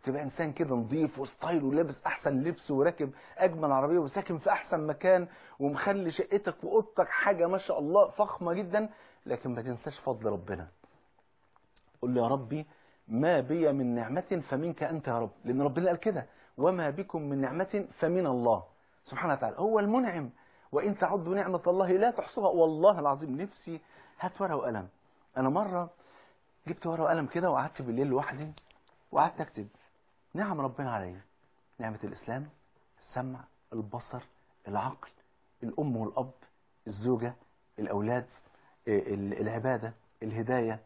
تبقى انسان كده نظيف وستايل ولابس احسن لبس وراكب اجمل عربيه وساكن في احسن مكان ومخلي شقتك واوضتك حاجه ما شاء الله فخمه جدا لكن ما تنساش فضل ربنا قل له يا ربي ما بي من نعمة فمنك أنت يا رب لأن ربنا قال كده وما بكم من نعمة فمن الله سبحانه وتعالى هو المنعم وإن تعدوا نعمة الله لا تحصوها والله العظيم نفسي هات ورقة وقلم أنا مرة جبت ورقة وقلم كده وقعدت بالليل لوحدي وقعدت أكتب نعم ربنا عليا نعمة الإسلام السمع البصر العقل الأم والأب الزوجة الأولاد العبادة الهداية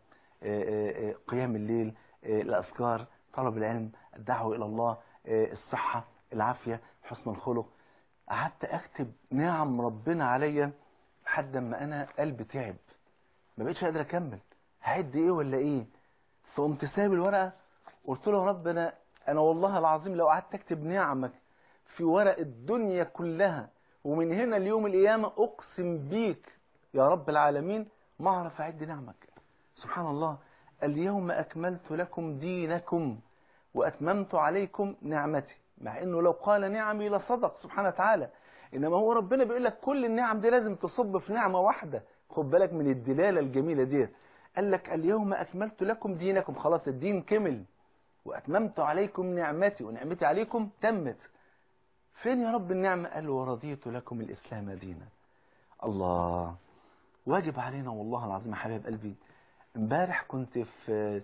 قيام الليل الأذكار طلب العلم الدعوة إلى الله الصحة العافية حسن الخلق قعدت أكتب نعم ربنا عليا لحد ما أنا قلبي تعب ما بقتش قادر أكمل هعد إيه ولا إيه فقمت سايب الورقة قلت له يا رب أنا أنا والله العظيم لو قعدت أكتب نعمك في ورق الدنيا كلها ومن هنا ليوم القيامة أقسم بيك يا رب العالمين ما أعرف أعد نعمك سبحان الله اليوم أكملت لكم دينكم وأتممت عليكم نعمتي مع أنه لو قال نعمي لصدق سبحانه وتعالى إنما هو ربنا بيقول لك كل النعم دي لازم تصب في نعمة واحدة خد بالك من الدلالة الجميلة دي قال لك اليوم أكملت لكم دينكم خلاص الدين كمل وأتممت عليكم نعمتي ونعمتي عليكم تمت فين يا رب النعمة قال ورضيت لكم الإسلام دينا الله واجب علينا والله العظيم يا حبايب قلبي امبارح كنت في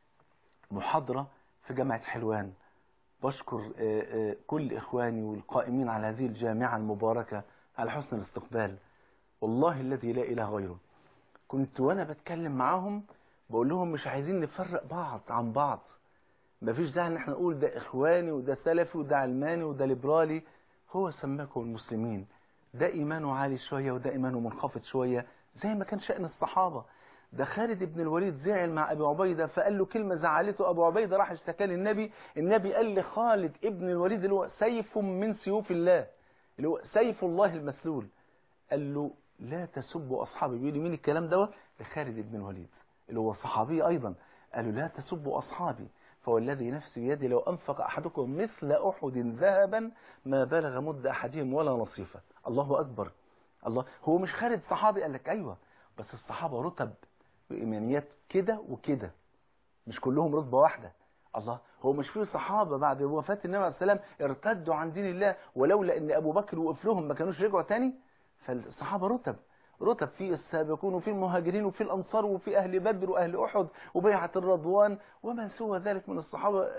محاضرة في جامعة حلوان بشكر كل إخواني والقائمين على هذه الجامعة المباركة على حسن الاستقبال والله الذي لا إله غيره كنت وأنا بتكلم معاهم بقول لهم مش عايزين نفرق بعض عن بعض مفيش داعي ان احنا نقول ده إخواني وده سلفي وده علماني وده ليبرالي هو سماكم المسلمين ده إيمانه عالي شوية وده إيمانه منخفض شوية زي ما كان شأن الصحابة ده خالد بن الوليد زعل مع أبي عبيدة فقال له كلمة زعلته أبو عبيدة راح اشتكى للنبي النبي قال لخالد ابن الوليد اللي هو سيف من سيوف الله اللي هو سيف الله المسلول قال له لا تسبوا أصحابي بيقول لي مين الكلام دوت لخالد بن الوليد اللي هو صحابي أيضا قال له لا تسبوا أصحابي فوالذي نفسي بيدي لو أنفق أحدكم مثل أحد ذهبا ما بلغ مد أحدهم ولا نصيفة الله أكبر الله هو مش خالد صحابي قال لك أيوة بس الصحابة رتب وإيمانيات كده وكده مش كلهم رتبة واحدة الله هو مش في صحابة بعد وفاة النبي عليه السلام ارتدوا عن دين الله ولولا ان ابو بكر وقف لهم ما كانوش رجعوا تاني فالصحابة رتب رتب في السابقون وفي المهاجرين وفي الأنصار وفي أهل بدر وأهل أحد وبيعة الرضوان وما سوى ذلك من الصحابة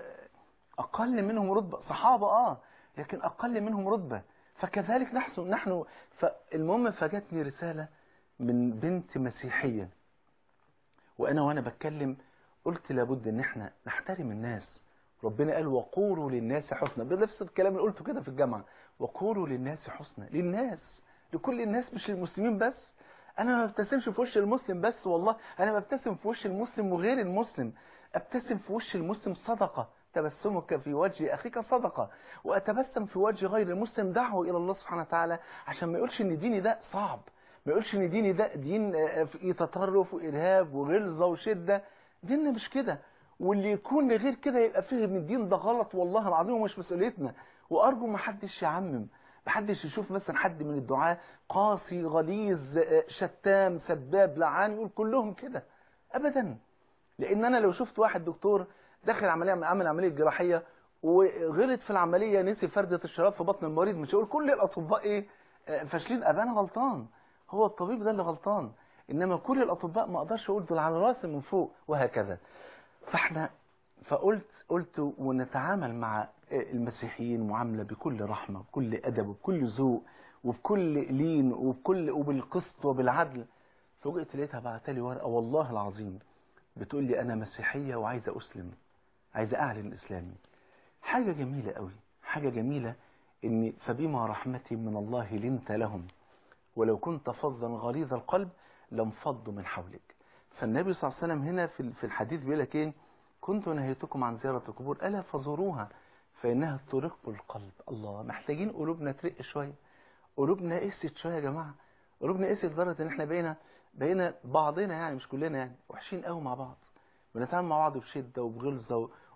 أقل منهم رتبة صحابة آه لكن أقل منهم رتبة فكذلك نحن نحن فالمهم فجتني رسالة من بنت مسيحية وأنا وأنا بتكلم قلت لابد ان احنا نحترم الناس ربنا قال وقولوا للناس حسنا بنفس الكلام اللي قلته كده في الجامعة وقولوا للناس حسنا للناس لكل الناس مش للمسلمين بس انا ما ببتسمش في وش المسلم بس والله انا ببتسم في وش المسلم وغير المسلم ابتسم في وش المسلم صدقة تبسمك في وجه اخيك صدقة واتبسم في وجه غير المسلم دعوه الى الله سبحانه وتعالى عشان ما يقولش ان ديني ده صعب ما يقولش ان ديني ده دين في تطرف وارهاب وغلظة وشدة ديننا مش كده واللي يكون غير كده يبقى فيه ان الدين ده غلط والله العظيم ومش مسؤوليتنا وارجو ما حدش يعمم ما حدش يشوف مثلا حد من الدعاة قاسي غليظ شتام سباب لعان يقول كلهم كده ابدا لان انا لو شفت واحد دكتور داخل عمليه عمل عمليه جراحيه وغلط في العمليه نسي فرده الشراب في بطن المريض مش هيقول كل الاطباء ايه فاشلين ابقى انا غلطان هو الطبيب ده اللي غلطان انما كل الاطباء ما اقدرش اقول دول على راسي من فوق وهكذا فاحنا فقلت قلت ونتعامل مع المسيحيين معامله بكل رحمه بكل ادب وبكل ذوق وبكل لين وبكل وبالقسط وبالعدل فوجئت لقيتها بعت لي ورقه والله العظيم بتقول لي انا مسيحيه وعايزه اسلم عايزه اعلن اسلامي حاجه جميله قوي حاجه جميله ان فبما رحمه من الله لنت لهم ولو كنت فظا غليظ القلب لانفضوا من حولك فالنبي صلى الله عليه وسلم هنا في الحديث بيقول لك ايه كنت نهيتكم عن زيارة القبور ألا فزوروها فإنها ترق القلب الله محتاجين قلوبنا ترق شوية قلوبنا قست شوية يا جماعة قلوبنا قست لدرجة إن إحنا بقينا بقينا بعضنا يعني مش كلنا يعني وحشين قوي مع بعض بنتعامل مع بعض بشدة وبغلظة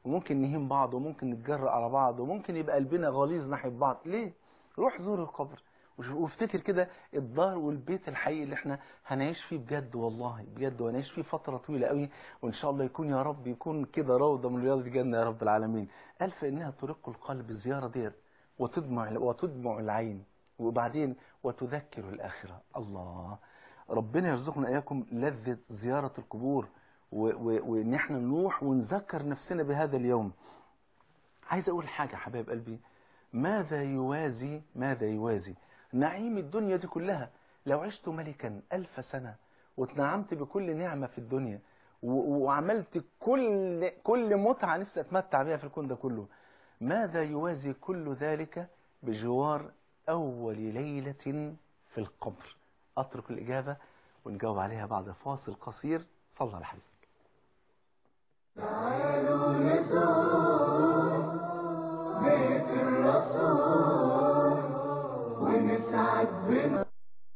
وممكن نهين بعض وممكن نتجرأ على بعض وممكن يبقى قلبنا غليظ ناحية بعض ليه روح زور القبر وش- وافتكر كده الدار والبيت الحقيقي اللي احنا هنعيش فيه بجد والله بجد وهنعيش فيه فترة طويلة قوي وان شاء الله يكون يا رب يكون كده روضة من رياض الجنة يا رب العالمين قال فإنها ترق القلب الزيارة ديت وتدمع وتدمع العين وبعدين وتذكر الآخرة الله ربنا يرزقنا إياكم لذة زيارة القبور و- و- وإن احنا نروح ونذكر نفسنا بهذا اليوم عايز أقول حاجة حبايب قلبي ماذا يوازي ماذا يوازي نعيم الدنيا دي كلها لو عشت ملكا ألف سنة واتنعمت بكل نعمة في الدنيا و- وعملت كل كل متعة نفسي أتمتع بها في الكون ده كله ماذا يوازي كل ذلك بجوار أول ليلة في القبر أترك الإجابة ونجاوب عليها بعد فاصل قصير صلى على حبيبك تعالوا نزور بيت الرسول ونسعد بنا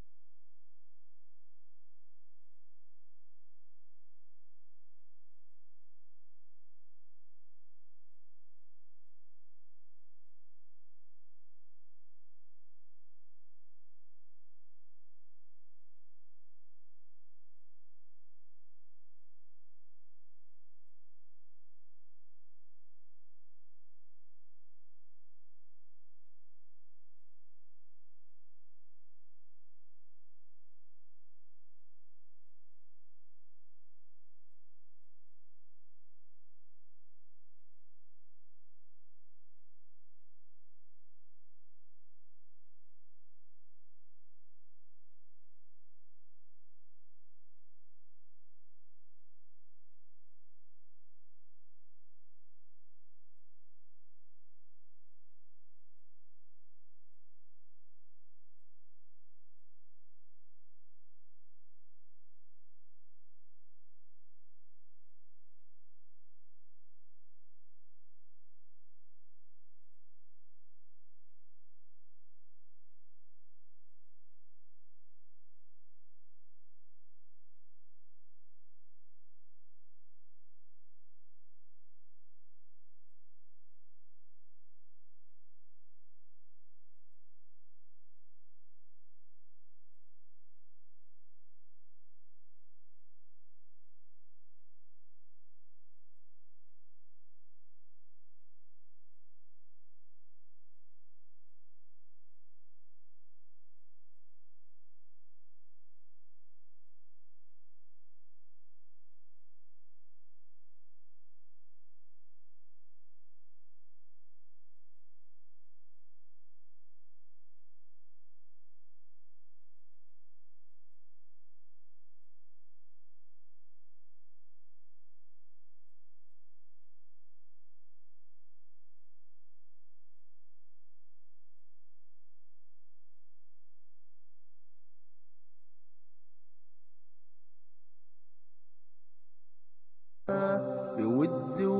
بود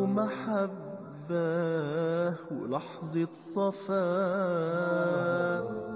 ومحبة ولحظة صفاء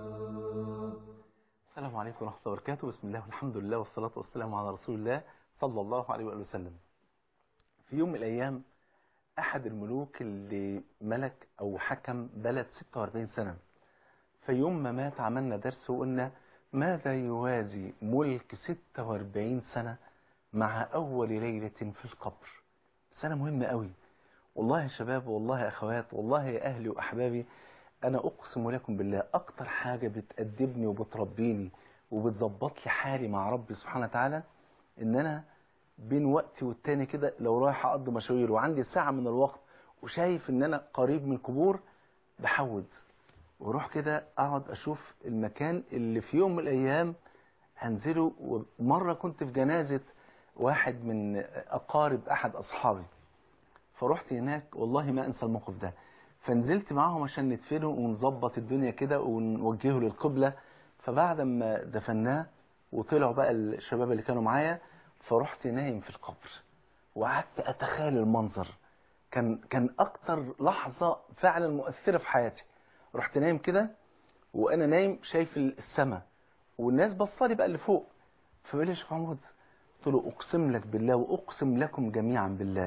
السلام عليكم ورحمة الله وبركاته بسم الله والحمد لله والصلاة والسلام على رسول الله صلى الله عليه وآله وسلم في يوم من الأيام أحد الملوك اللي ملك أو حكم بلد 46 سنة في يوم ما مات عملنا درس وقلنا ماذا يوازي ملك 46 سنة مع أول ليلة في القبر سنة مهمة قوي والله يا شباب والله يا أخوات والله يا أهلي وأحبابي أنا أقسم لكم بالله أكتر حاجة بتأدبني وبتربيني وبتظبط لي حالي مع ربي سبحانه وتعالى إن أنا بين وقتي والتاني كده لو رايح أقضي مشاوير وعندي ساعة من الوقت وشايف إن أنا قريب من القبور بحود واروح كده اقعد اشوف المكان اللي في يوم من الايام هنزله ومره كنت في جنازه واحد من اقارب احد اصحابي فرحت هناك والله ما انسى الموقف ده فنزلت معاهم عشان ندفنه ونظبط الدنيا كده ونوجهه للقبله فبعد ما دفناه وطلعوا بقى الشباب اللي كانوا معايا فرحت نايم في القبر وقعدت اتخيل المنظر كان كان اكتر لحظه فعلا مؤثره في حياتي رحت نايم كده وانا نايم شايف السماء والناس بصالي بقى اللي فوق فبيقول لي يا شيخ محمود قلت له اقسم لك بالله واقسم لكم جميعا بالله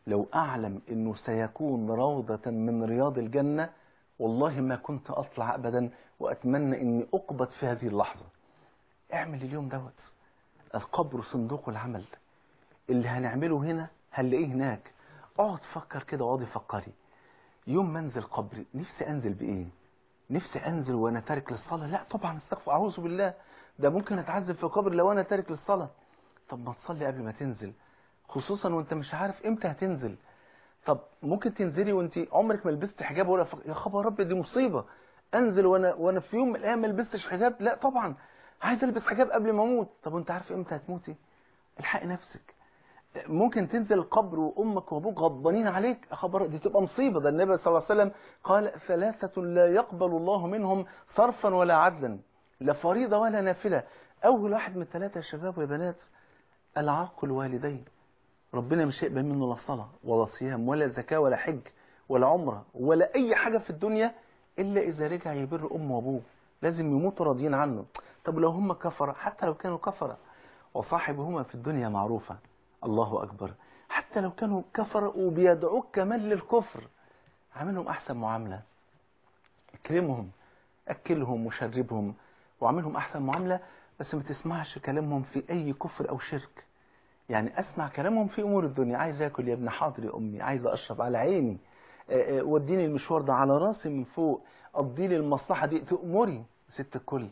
لو أعلم أنه سيكون روضة من رياض الجنة والله ما كنت أطلع أبدا وأتمنى أني أقبض في هذه اللحظة اعمل اليوم دوت القبر صندوق العمل اللي هنعمله هنا هنلاقيه هناك اقعد فكر كده واقعدي فكري يوم ما انزل قبري نفسي انزل بايه نفسي انزل وانا تارك للصلاه لا طبعا استغفر اعوذ بالله ده ممكن اتعذب في قبر لو انا تارك للصلاه طب ما تصلي قبل ما تنزل خصوصا وانت مش عارف امتى هتنزل طب ممكن تنزلي وانت عمرك ما لبست حجاب ولا فق... يا خبر ربي دي مصيبه انزل وانا وانا في يوم من الايام ما لبستش حجاب لا طبعا عايز البس حجاب قبل ما اموت طب وانت عارف امتى هتموتي الحقي نفسك ممكن تنزل القبر وامك وابوك غضبانين عليك يا خبر دي تبقى مصيبه ده النبي صلى الله عليه وسلم قال ثلاثه لا يقبل الله منهم صرفا ولا عدلا لا فريضه ولا نافله اول واحد من الثلاثه يا شباب ويا بنات العاق الوالدين ربنا مش هيقبل منه لا صلاه ولا صيام ولا زكاه ولا حج ولا عمره ولا اي حاجه في الدنيا الا اذا رجع يبر امه وابوه لازم يموتوا راضيين عنه طب لو هم كفره حتى لو كانوا كفره وصاحبهما في الدنيا معروفه الله أكبر حتى لو كانوا كفر وبيدعوك كمان للكفر عاملهم أحسن معاملة اكرمهم أكلهم وشربهم وعاملهم أحسن معاملة بس ما تسمعش كلامهم في أي كفر أو شرك يعني أسمع كلامهم في أمور الدنيا عايز أكل يا ابن حاضر يا أمي عايز أشرب على عيني وديني المشوار ده على راسي من فوق قضي لي المصلحة دي تأمري ست الكل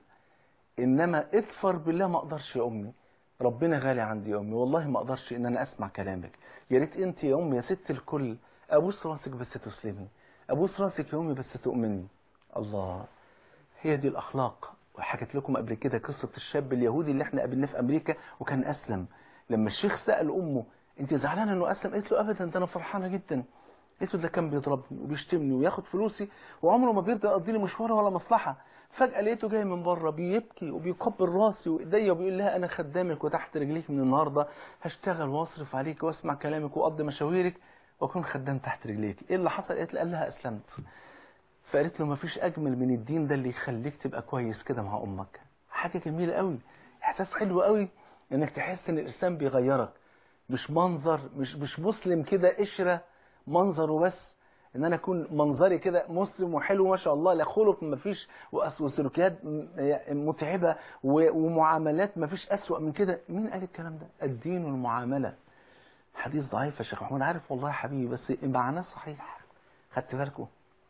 إنما اكفر بالله ما أقدرش يا أمي ربنا غالي عندي يا امي والله ما اقدرش ان انا اسمع كلامك يا ريت انت يا امي يا ست الكل ابوس راسك بس تسلمي ابوس راسك يا امي بس تؤمني الله هي دي الاخلاق وحكيت لكم قبل كده قصه الشاب اليهودي اللي احنا قابلناه في امريكا وكان اسلم لما الشيخ سال امه انت زعلانه انه اسلم قالت له ابدا ده انا فرحانه جدا قالت له ده كان بيضربني وبيشتمني وياخد فلوسي وعمره ما بيرضى يقضي لي مشوار ولا مصلحه فجأة لقيته جاي من بره بيبكي وبيقبل راسي وايديا وبيقول لها انا خدامك وتحت رجليك من النهارده هشتغل واصرف عليك واسمع كلامك واقضي مشاويرك واكون خدام تحت رجليك ايه اللي حصل قالت قال لها اسلمت فقالت له ما فيش اجمل من الدين ده اللي يخليك تبقى كويس كده مع امك حاجه جميله قوي احساس حلو قوي انك تحس ان الاسلام بيغيرك مش منظر مش مش مسلم كده قشره منظر وبس ان انا اكون منظري كده مسلم وحلو ما شاء الله لا خلق ما فيش وسلوكيات متعبه ومعاملات ما فيش اسوأ من كده مين قال الكلام ده الدين والمعامله حديث ضعيف يا شيخ محمود عارف والله يا حبيبي بس معناه صحيح خدت بالكم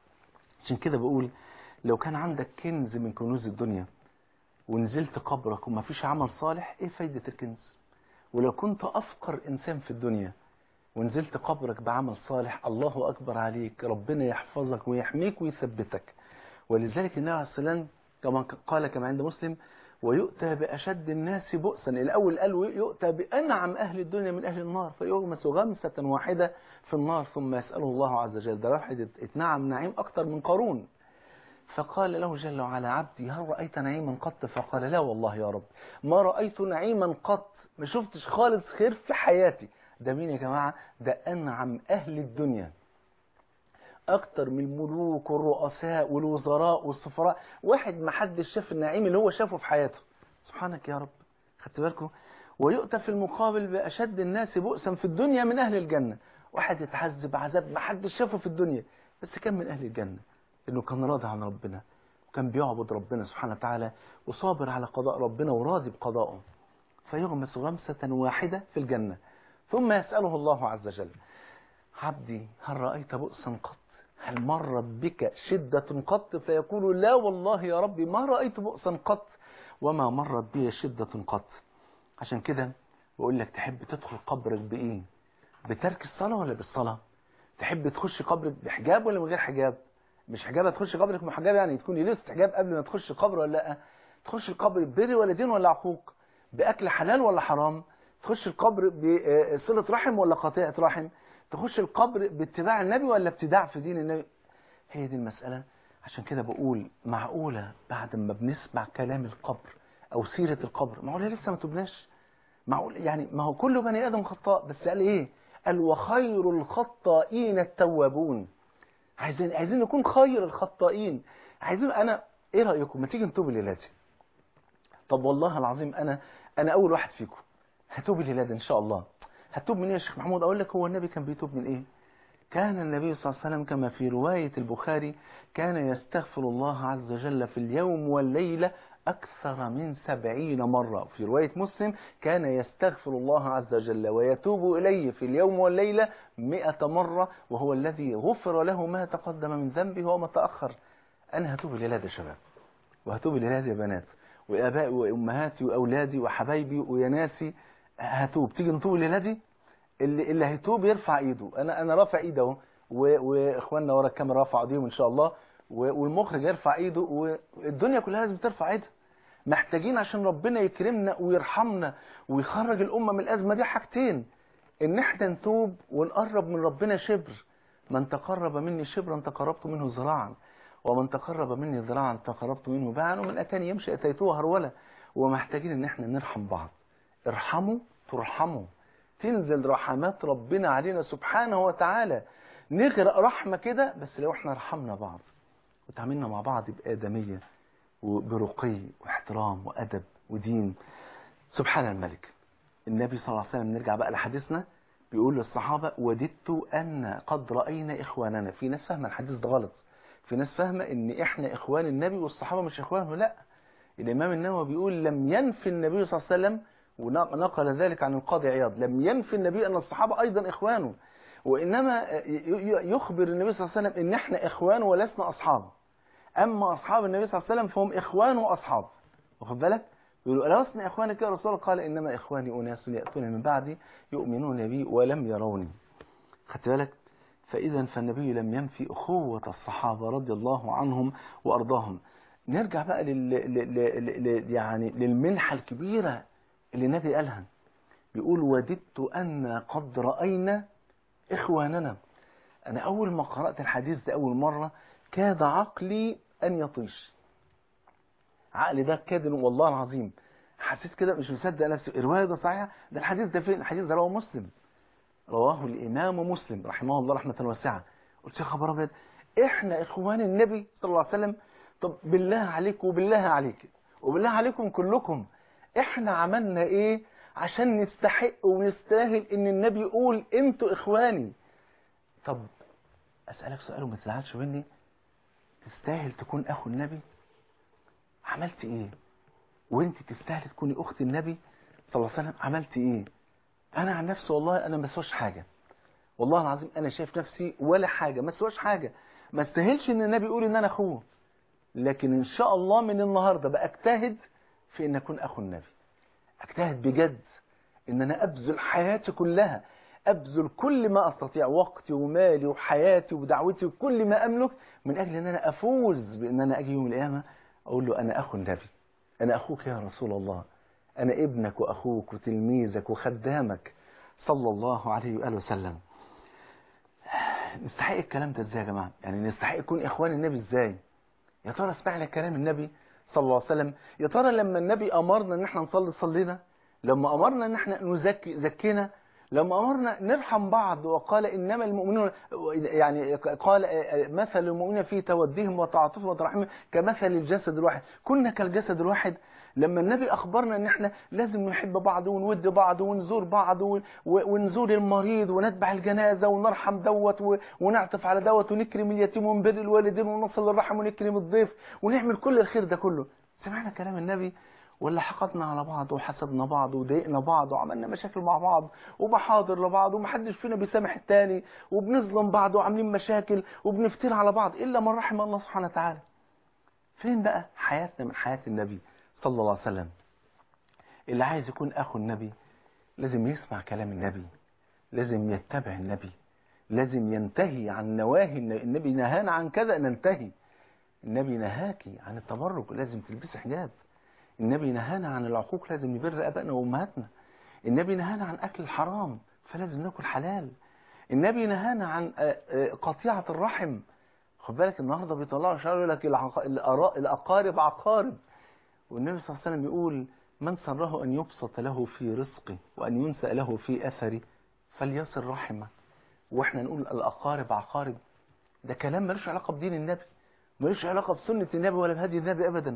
عشان كده بقول لو كان عندك كنز من كنوز الدنيا ونزلت قبرك وما فيش عمل صالح ايه فايده الكنز ولو كنت افقر انسان في الدنيا ونزلت قبرك بعمل صالح الله أكبر عليك ربنا يحفظك ويحميك ويثبتك ولذلك النبي عليه السلام كما قال كما عند مسلم ويؤتى بأشد الناس بؤسا الأول قال يؤتى بأنعم أهل الدنيا من أهل النار فيغمس غمسة واحدة في النار ثم يسأله الله عز وجل ده واحد اتنعم نعيم أكتر من قارون فقال له جل وعلا عبدي هل رأيت نعيما قط فقال لا والله يا رب ما رأيت نعيما قط ما شفتش خالص خير في حياتي ده مين يا جماعة ده أنعم أهل الدنيا أكتر من الملوك والرؤساء والوزراء والسفراء واحد ما حدش شاف النعيم اللي هو شافه في حياته سبحانك يا رب خدت بالكم ويؤتى في المقابل بأشد الناس بؤسا في الدنيا من أهل الجنة واحد يتعذب عذاب ما حدش شافه في الدنيا بس كان من أهل الجنة إنه كان راضي عن ربنا وكان بيعبد ربنا سبحانه وتعالى وصابر على قضاء ربنا وراضي بقضائه فيغمس غمسة واحدة في الجنة ثم يسأله الله عز وجل عبدي هل رأيت بؤسا قط هل مر بك شدة قط فيقول لا والله يا ربي ما رأيت بؤسا قط وما مرت بي شدة قط عشان كده بقول لك تحب تدخل قبرك بإيه بترك الصلاة ولا بالصلاة تحب تخش قبرك بحجاب ولا من غير حجاب مش حجاب هتخش قبرك محجاب يعني تكون لبست حجاب قبل ما تخش القبر ولا لا تخش القبر بر ولا دين ولا عقوق بأكل حلال ولا حرام تخش القبر بصلة رحم ولا قطيعة رحم تخش القبر باتباع النبي ولا ابتداع في دين النبي هي دي المسألة عشان كده بقول معقولة بعد ما بنسمع كلام القبر أو سيرة القبر معقولة لسه ما تبناش معقول يعني ما هو كل بني آدم خطاء بس قال إيه قال وخير الخطائين التوابون عايزين عايزين نكون خير الخطائين عايزين أنا إيه رأيكم ما تيجي نتوب ليلاتي طب والله العظيم أنا أنا أول واحد فيكم هتوب الليلة ان شاء الله هتوب من ايه يا شيخ محمود اقول لك هو النبي كان بيتوب من ايه كان النبي صلى الله عليه وسلم كما في رواية البخاري كان يستغفر الله عز وجل في اليوم والليلة أكثر من سبعين مرة في رواية مسلم كان يستغفر الله عز وجل ويتوب إليه في اليوم والليلة مئة مرة وهو الذي غفر له ما تقدم من ذنبه وما تأخر أنا هتوب الولاد يا شباب وهتوب الولاد يا بنات وآبائي وأمهاتي وأولادي وحبايبي ويناسي هتوب تيجي نتوب ليلادي اللي اللي هيتوب يرفع ايده انا انا رافع ايده اهو و- واخواننا ورا الكاميرا رفعوا ايديهم ان شاء الله و- والمخرج يرفع ايده والدنيا كلها لازم ترفع ايدها محتاجين عشان ربنا يكرمنا ويرحمنا ويخرج الامه من الازمه دي حاجتين ان احنا نتوب ونقرب من ربنا شبر من تقرب مني شبرا تقربت منه ذراعا ومن تقرب مني ذراعا تقربت منه باعا ومن اتاني يمشي اتيته هرولا ومحتاجين ان احنا نرحم بعض ارحموا ترحموا تنزل رحمات ربنا علينا سبحانه وتعالى نغرق رحمة كده بس لو احنا رحمنا بعض وتعاملنا مع بعض بآدمية وبرقي واحترام وأدب ودين سبحان الملك النبي صلى الله عليه وسلم نرجع بقى لحديثنا بيقول للصحابة وددت أن قد رأينا إخواننا في ناس فاهمة الحديث ده غلط في ناس فاهمة إن إحنا إخوان النبي والصحابة مش إخوانه لا الإمام النووي بيقول لم ينفي النبي صلى الله عليه وسلم ونقل ذلك عن القاضي عياض لم ينفي النبي أن الصحابة أيضا إخوانه وإنما يخبر النبي صلى الله عليه وسلم إن إحنا إخوان ولسنا أصحاب أما أصحاب النبي صلى الله عليه وسلم فهم إخوان وأصحاب واخد بالك يقولوا لسنا إخوانك يا رسول الله قال إنما إخواني أناس يأتون من بعدي يؤمنون بي ولم يروني خدت بالك فإذا فالنبي لم ينفي أخوة الصحابة رضي الله عنهم وأرضاهم نرجع بقى لل... لل... لل... يعني للمنحة الكبيرة اللي النبي قالها بيقول وددت أن قد رأينا إخواننا أنا أول ما قرأت الحديث ده أول مرة كاد عقلي أن يطيش عقلي ده كاد والله العظيم حسيت كده مش مصدق نفسي الرواية ده صحيحة ده الحديث ده فين الحديث ده رواه مسلم رواه الإمام مسلم رحمه الله رحمة واسعة قلت يا خبر أبيض إحنا إخوان النبي صلى الله عليه وسلم طب بالله عليك وبالله عليك وبالله عليكم كلكم إحنا عملنا إيه عشان نستحق ونستاهل إن النبي يقول أنتوا إخواني طب أسألك سؤال وما تزعلش مني تستاهل تكون أخو النبي عملت إيه وانت تستاهل تكوني أخت النبي صلى الله عليه وسلم عملت إيه أنا عن نفسي والله أنا ما سواش حاجة والله العظيم أنا شايف نفسي ولا حاجة ما سواش حاجة ما استاهلش إن النبي يقول إن أنا أخوه لكن إن شاء الله من النهاردة بقى أجتهد في إن أكون أخو النبي أجتهد بجد إن أنا أبذل حياتي كلها أبذل كل ما أستطيع وقتي ومالي وحياتي ودعوتي وكل ما أملك من أجل أن أنا أفوز بأن أنا أجي يوم القيامة أقول له أنا أخو النبي أنا أخوك يا رسول الله أنا ابنك وأخوك وتلميذك وخدامك صلى الله عليه وآله وسلم نستحق الكلام ده ازاي يا جماعة يعني نستحق يكون إخوان النبي ازاي يا ترى سمعنا كلام النبي صلى الله عليه وسلم يا ترى لما النبي أمرنا ان احنا نصلي صلينا لما أمرنا ان احنا نزكي زكينا لما أمرنا نرحم بعض وقال إنما المؤمنون يعني قال مثل المؤمنين في توديهم وتعاطفهم وترحمهم كمثل الجسد الواحد كنا كالجسد الواحد لما النبي أخبرنا إن إحنا لازم نحب بعض ونود بعض ونزور بعض ونزور المريض ونتبع الجنازة ونرحم دوت ونعطف على دوت ونكرم اليتيم ونبر الوالدين ونصل الرحم ونكرم الضيف ونعمل كل الخير ده كله سمعنا كلام النبي ولا حقدنا على بعض وحسدنا بعض وضايقنا بعض وعملنا مشاكل مع بعض ومحاضر لبعض ومحدش فينا بيسامح التاني وبنظلم بعض وعاملين مشاكل وبنفتر على بعض إلا من رحم الله سبحانه وتعالى فين بقى حياتنا من حياة النبي صلى الله عليه وسلم اللي عايز يكون أخو النبي لازم يسمع كلام النبي لازم يتبع النبي لازم ينتهي عن نواهي النبي نهانا عن كذا ننتهي النبي نهاكي عن التبرج لازم تلبسي حجاب النبي نهانا عن العقوق لازم نبر أبائنا وأمهاتنا النبي نهانا عن أكل الحرام فلازم ناكل حلال النبي نهانا عن قطيعة الرحم خد بالك النهارده بيطلعوا شعار يقول لك الأقارب عقارب والنبي صلى الله عليه وسلم يقول من سره أن يبسط له في رزقه وأن ينسأ له في أثره فليصل رحمه واحنا نقول الأقارب عقارب ده كلام ملوش علاقة بدين النبي ملوش علاقة بسنة النبي ولا بهدي النبي أبدا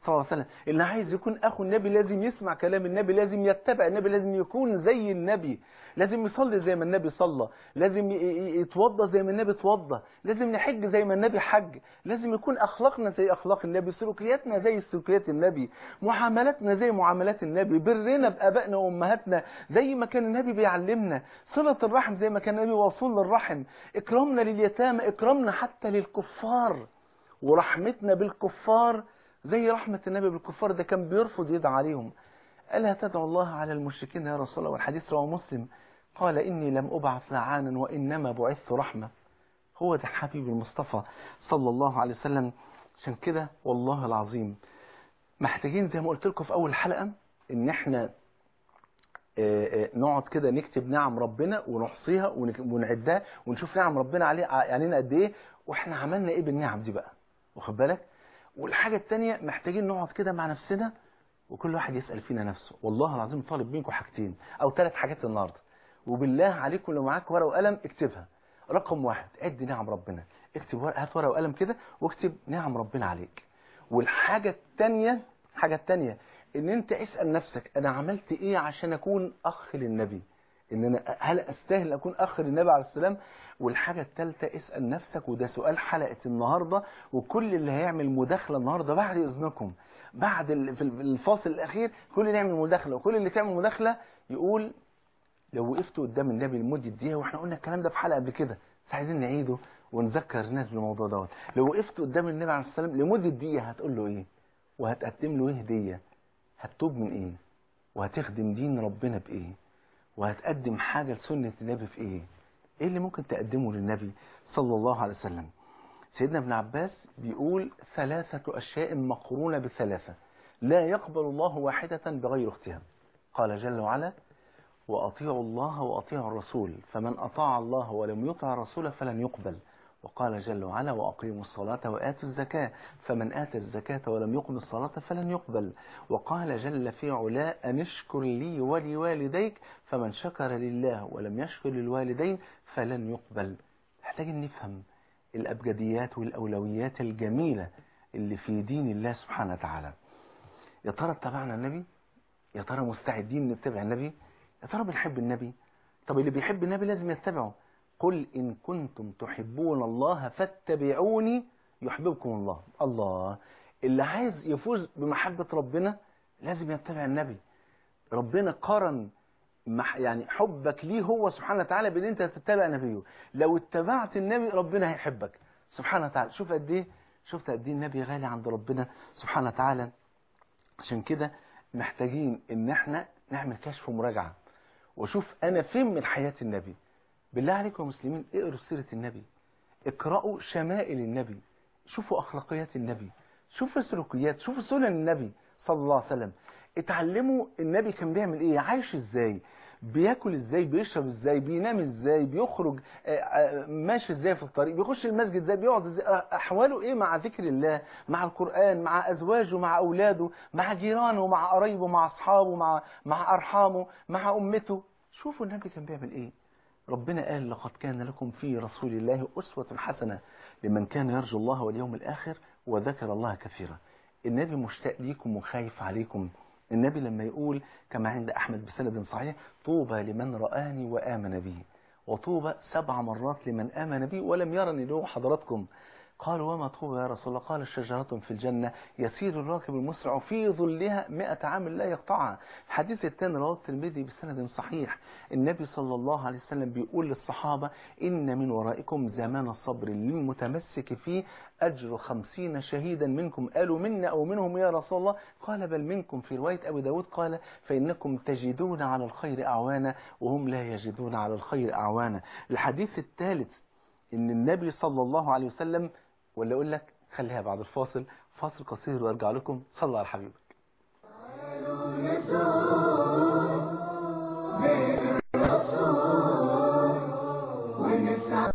صلى الله عليه وسلم اللي عايز يكون اخو النبي لازم يسمع كلام النبي لازم يتبع النبي لازم يكون زي النبي لازم يصلي زي ما النبي صلى لازم ي- ي- يتوضى زي ما النبي اتوضى لازم نحج زي ما النبي حج لازم يكون اخلاقنا زي اخلاق النبي سلوكياتنا زي سلوكيات النبي معاملاتنا زي معاملات النبي برنا بابائنا وامهاتنا زي ما كان النبي بيعلمنا صله الرحم زي ما كان النبي وصول للرحم اكرامنا لليتامى اكرامنا حتى للكفار ورحمتنا بالكفار زي رحمة النبي بالكفار ده كان بيرفض يدعى عليهم ألا تدعو الله على المشركين يا رسول الله والحديث رواه مسلم قال إني لم أبعث لعانا وإنما بعثت رحمة هو ده حبيب المصطفى صلى الله عليه وسلم عشان كده والله العظيم محتاجين زي ما قلت لكم في أول حلقة إن إحنا آه، آه، نقعد كده نكتب نعم ربنا ونحصيها ونك- ونعدها ونشوف نعم ربنا عليه علينا قد ايه واحنا عملنا ايه بالنعم دي بقى واخد بالك والحاجه الثانيه محتاجين نقعد كده مع نفسنا وكل واحد يسال فينا نفسه والله العظيم طالب منكم حاجتين او ثلاث حاجات النهارده وبالله عليكم لو معاك ورقه وقلم اكتبها رقم واحد عد نعم ربنا اكتب ورقه هات ورقه وقلم كده واكتب نعم ربنا عليك والحاجه الثانيه الحاجه الثانيه ان انت اسال نفسك انا عملت ايه عشان اكون اخ للنبي ان انا هل استاهل اكون اخ للنبي عليه السلام والحاجه الثالثه اسال نفسك وده سؤال حلقه النهارده وكل اللي هيعمل مداخله النهارده بعد اذنكم بعد ال- في الفاصل الاخير كل اللي يعمل مداخله وكل اللي تعمل مداخله يقول لو وقفت قدام النبي لمده دقيقه واحنا قلنا الكلام ده في حلقه قبل كده بس عايزين نعيده ونذكر الناس بالموضوع دوت لو وقفت قدام النبي عليه السلام لمده دقيقه هتقول له ايه وهتقدم له ايه هديه هتتوب من ايه وهتخدم دين ربنا بايه وهتقدم حاجه لسنه النبي في ايه ايه اللي ممكن تقدمه للنبي صلى الله عليه وسلم سيدنا ابن عباس بيقول ثلاثة أشياء مقرونة بثلاثة لا يقبل الله واحدة بغير اختها قال جل وعلا وأطيعوا الله وأطيعوا الرسول فمن أطاع الله ولم يطع الرسول فلن يقبل وقال جل وعلا وأقيموا الصلاة وآتوا الزكاة فمن آتى الزكاة ولم يقم الصلاة فلن يقبل وقال جل في علا أن اشكر لي ولوالديك فمن شكر لله ولم يشكر للوالدين فلن يقبل محتاجين نفهم الأبجديات والأولويات الجميلة اللي في دين الله سبحانه وتعالى يا ترى اتبعنا النبي يا ترى مستعدين نتبع النبي يا ترى بنحب النبي طب اللي بيحب النبي لازم يتبعه قل إن كنتم تحبون الله فاتبعوني يحببكم الله الله اللي عايز يفوز بمحبة ربنا لازم يتبع النبي ربنا قرن مح يعني حبك ليه هو سبحانه وتعالى بان انت تتبع نبيه لو اتبعت النبي ربنا هيحبك سبحانه وتعالى شوف قد ايه شفت قد ايه النبي غالي عند ربنا سبحانه وتعالى عشان كده محتاجين ان احنا نعمل كشف ومراجعه وشوف انا فين من حياه النبي بالله عليكم يا مسلمين اقروا سيره النبي اقرأوا شمائل النبي شوفوا أخلاقيات النبي شوفوا سلوكيات شوفوا سنن النبي صلى الله عليه وسلم اتعلموا النبي كان بيعمل ايه عايش ازاي بياكل ازاي بيشرب ازاي بينام ازاي بيخرج آه، آه، ماشي ازاي في الطريق بيخش المسجد ازاي بيقعد ازاي آه، احواله ايه مع ذكر الله مع القرآن مع ازواجه مع اولاده مع جيرانه مع قرايبه مع اصحابه مع مع ارحامه مع امته شوفوا النبي كان بيعمل ايه ربنا قال لقد كان لكم في رسول الله أسوة حسنة لمن كان يرجو الله واليوم الآخر وذكر الله كثيرا النبي مشتاق ليكم وخايف عليكم النبي لما يقول كما عند أحمد بسند صحيح طوبى لمن رآني وآمن بي وطوبى سبع مرات لمن آمن بي ولم يرني له حضراتكم قالوا وما طوبى يا رسول الله قال شجرة في الجنة يسير الراكب المسرع في ظلها مئة عام لا يقطعها الحديث الثاني رواه الترمذي بسند صحيح النبي صلى الله عليه وسلم بيقول للصحابة إن من ورائكم زمان صبر للمتمسك فيه أجر خمسين شهيدا منكم قالوا منا أو منهم يا رسول الله قال بل منكم في رواية أبي داود قال فإنكم تجدون على الخير أعوانا وهم لا يجدون على الخير أعوانا الحديث الثالث إن النبي صلى الله عليه وسلم ولا أقول لك خليها بعد الفاصل فاصل قصير وأرجع لكم صلى على حبيبك بيت الرسول ونسعى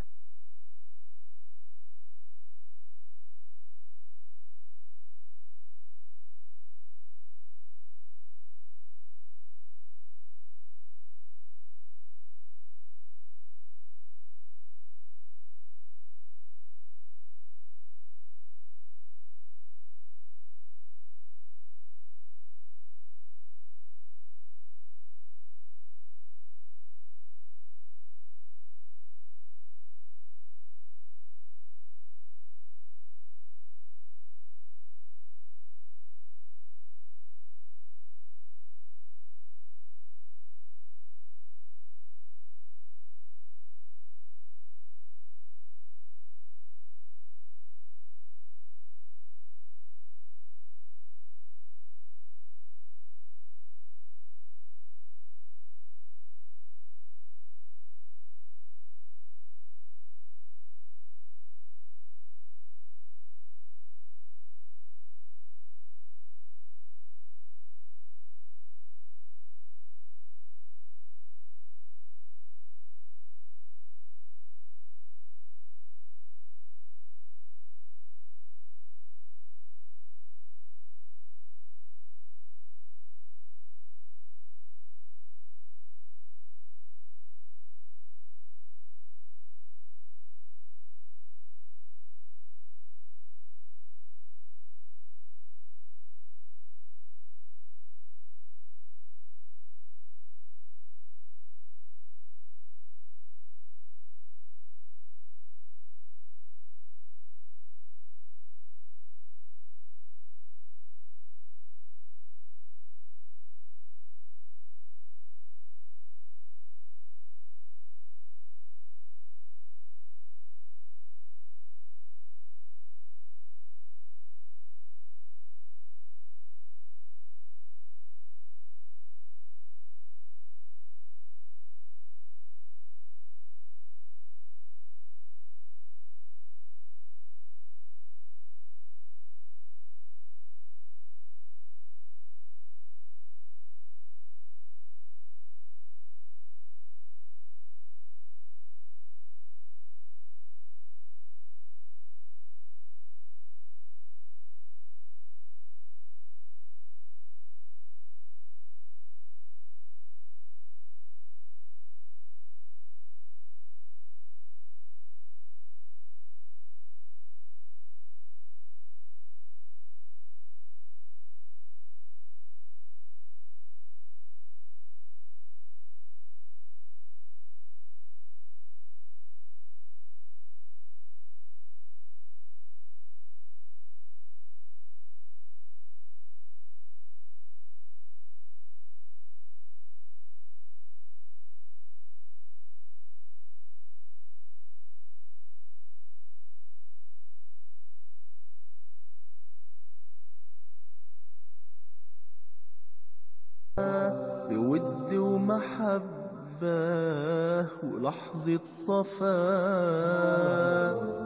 بود ومحبة ولحظة صفاء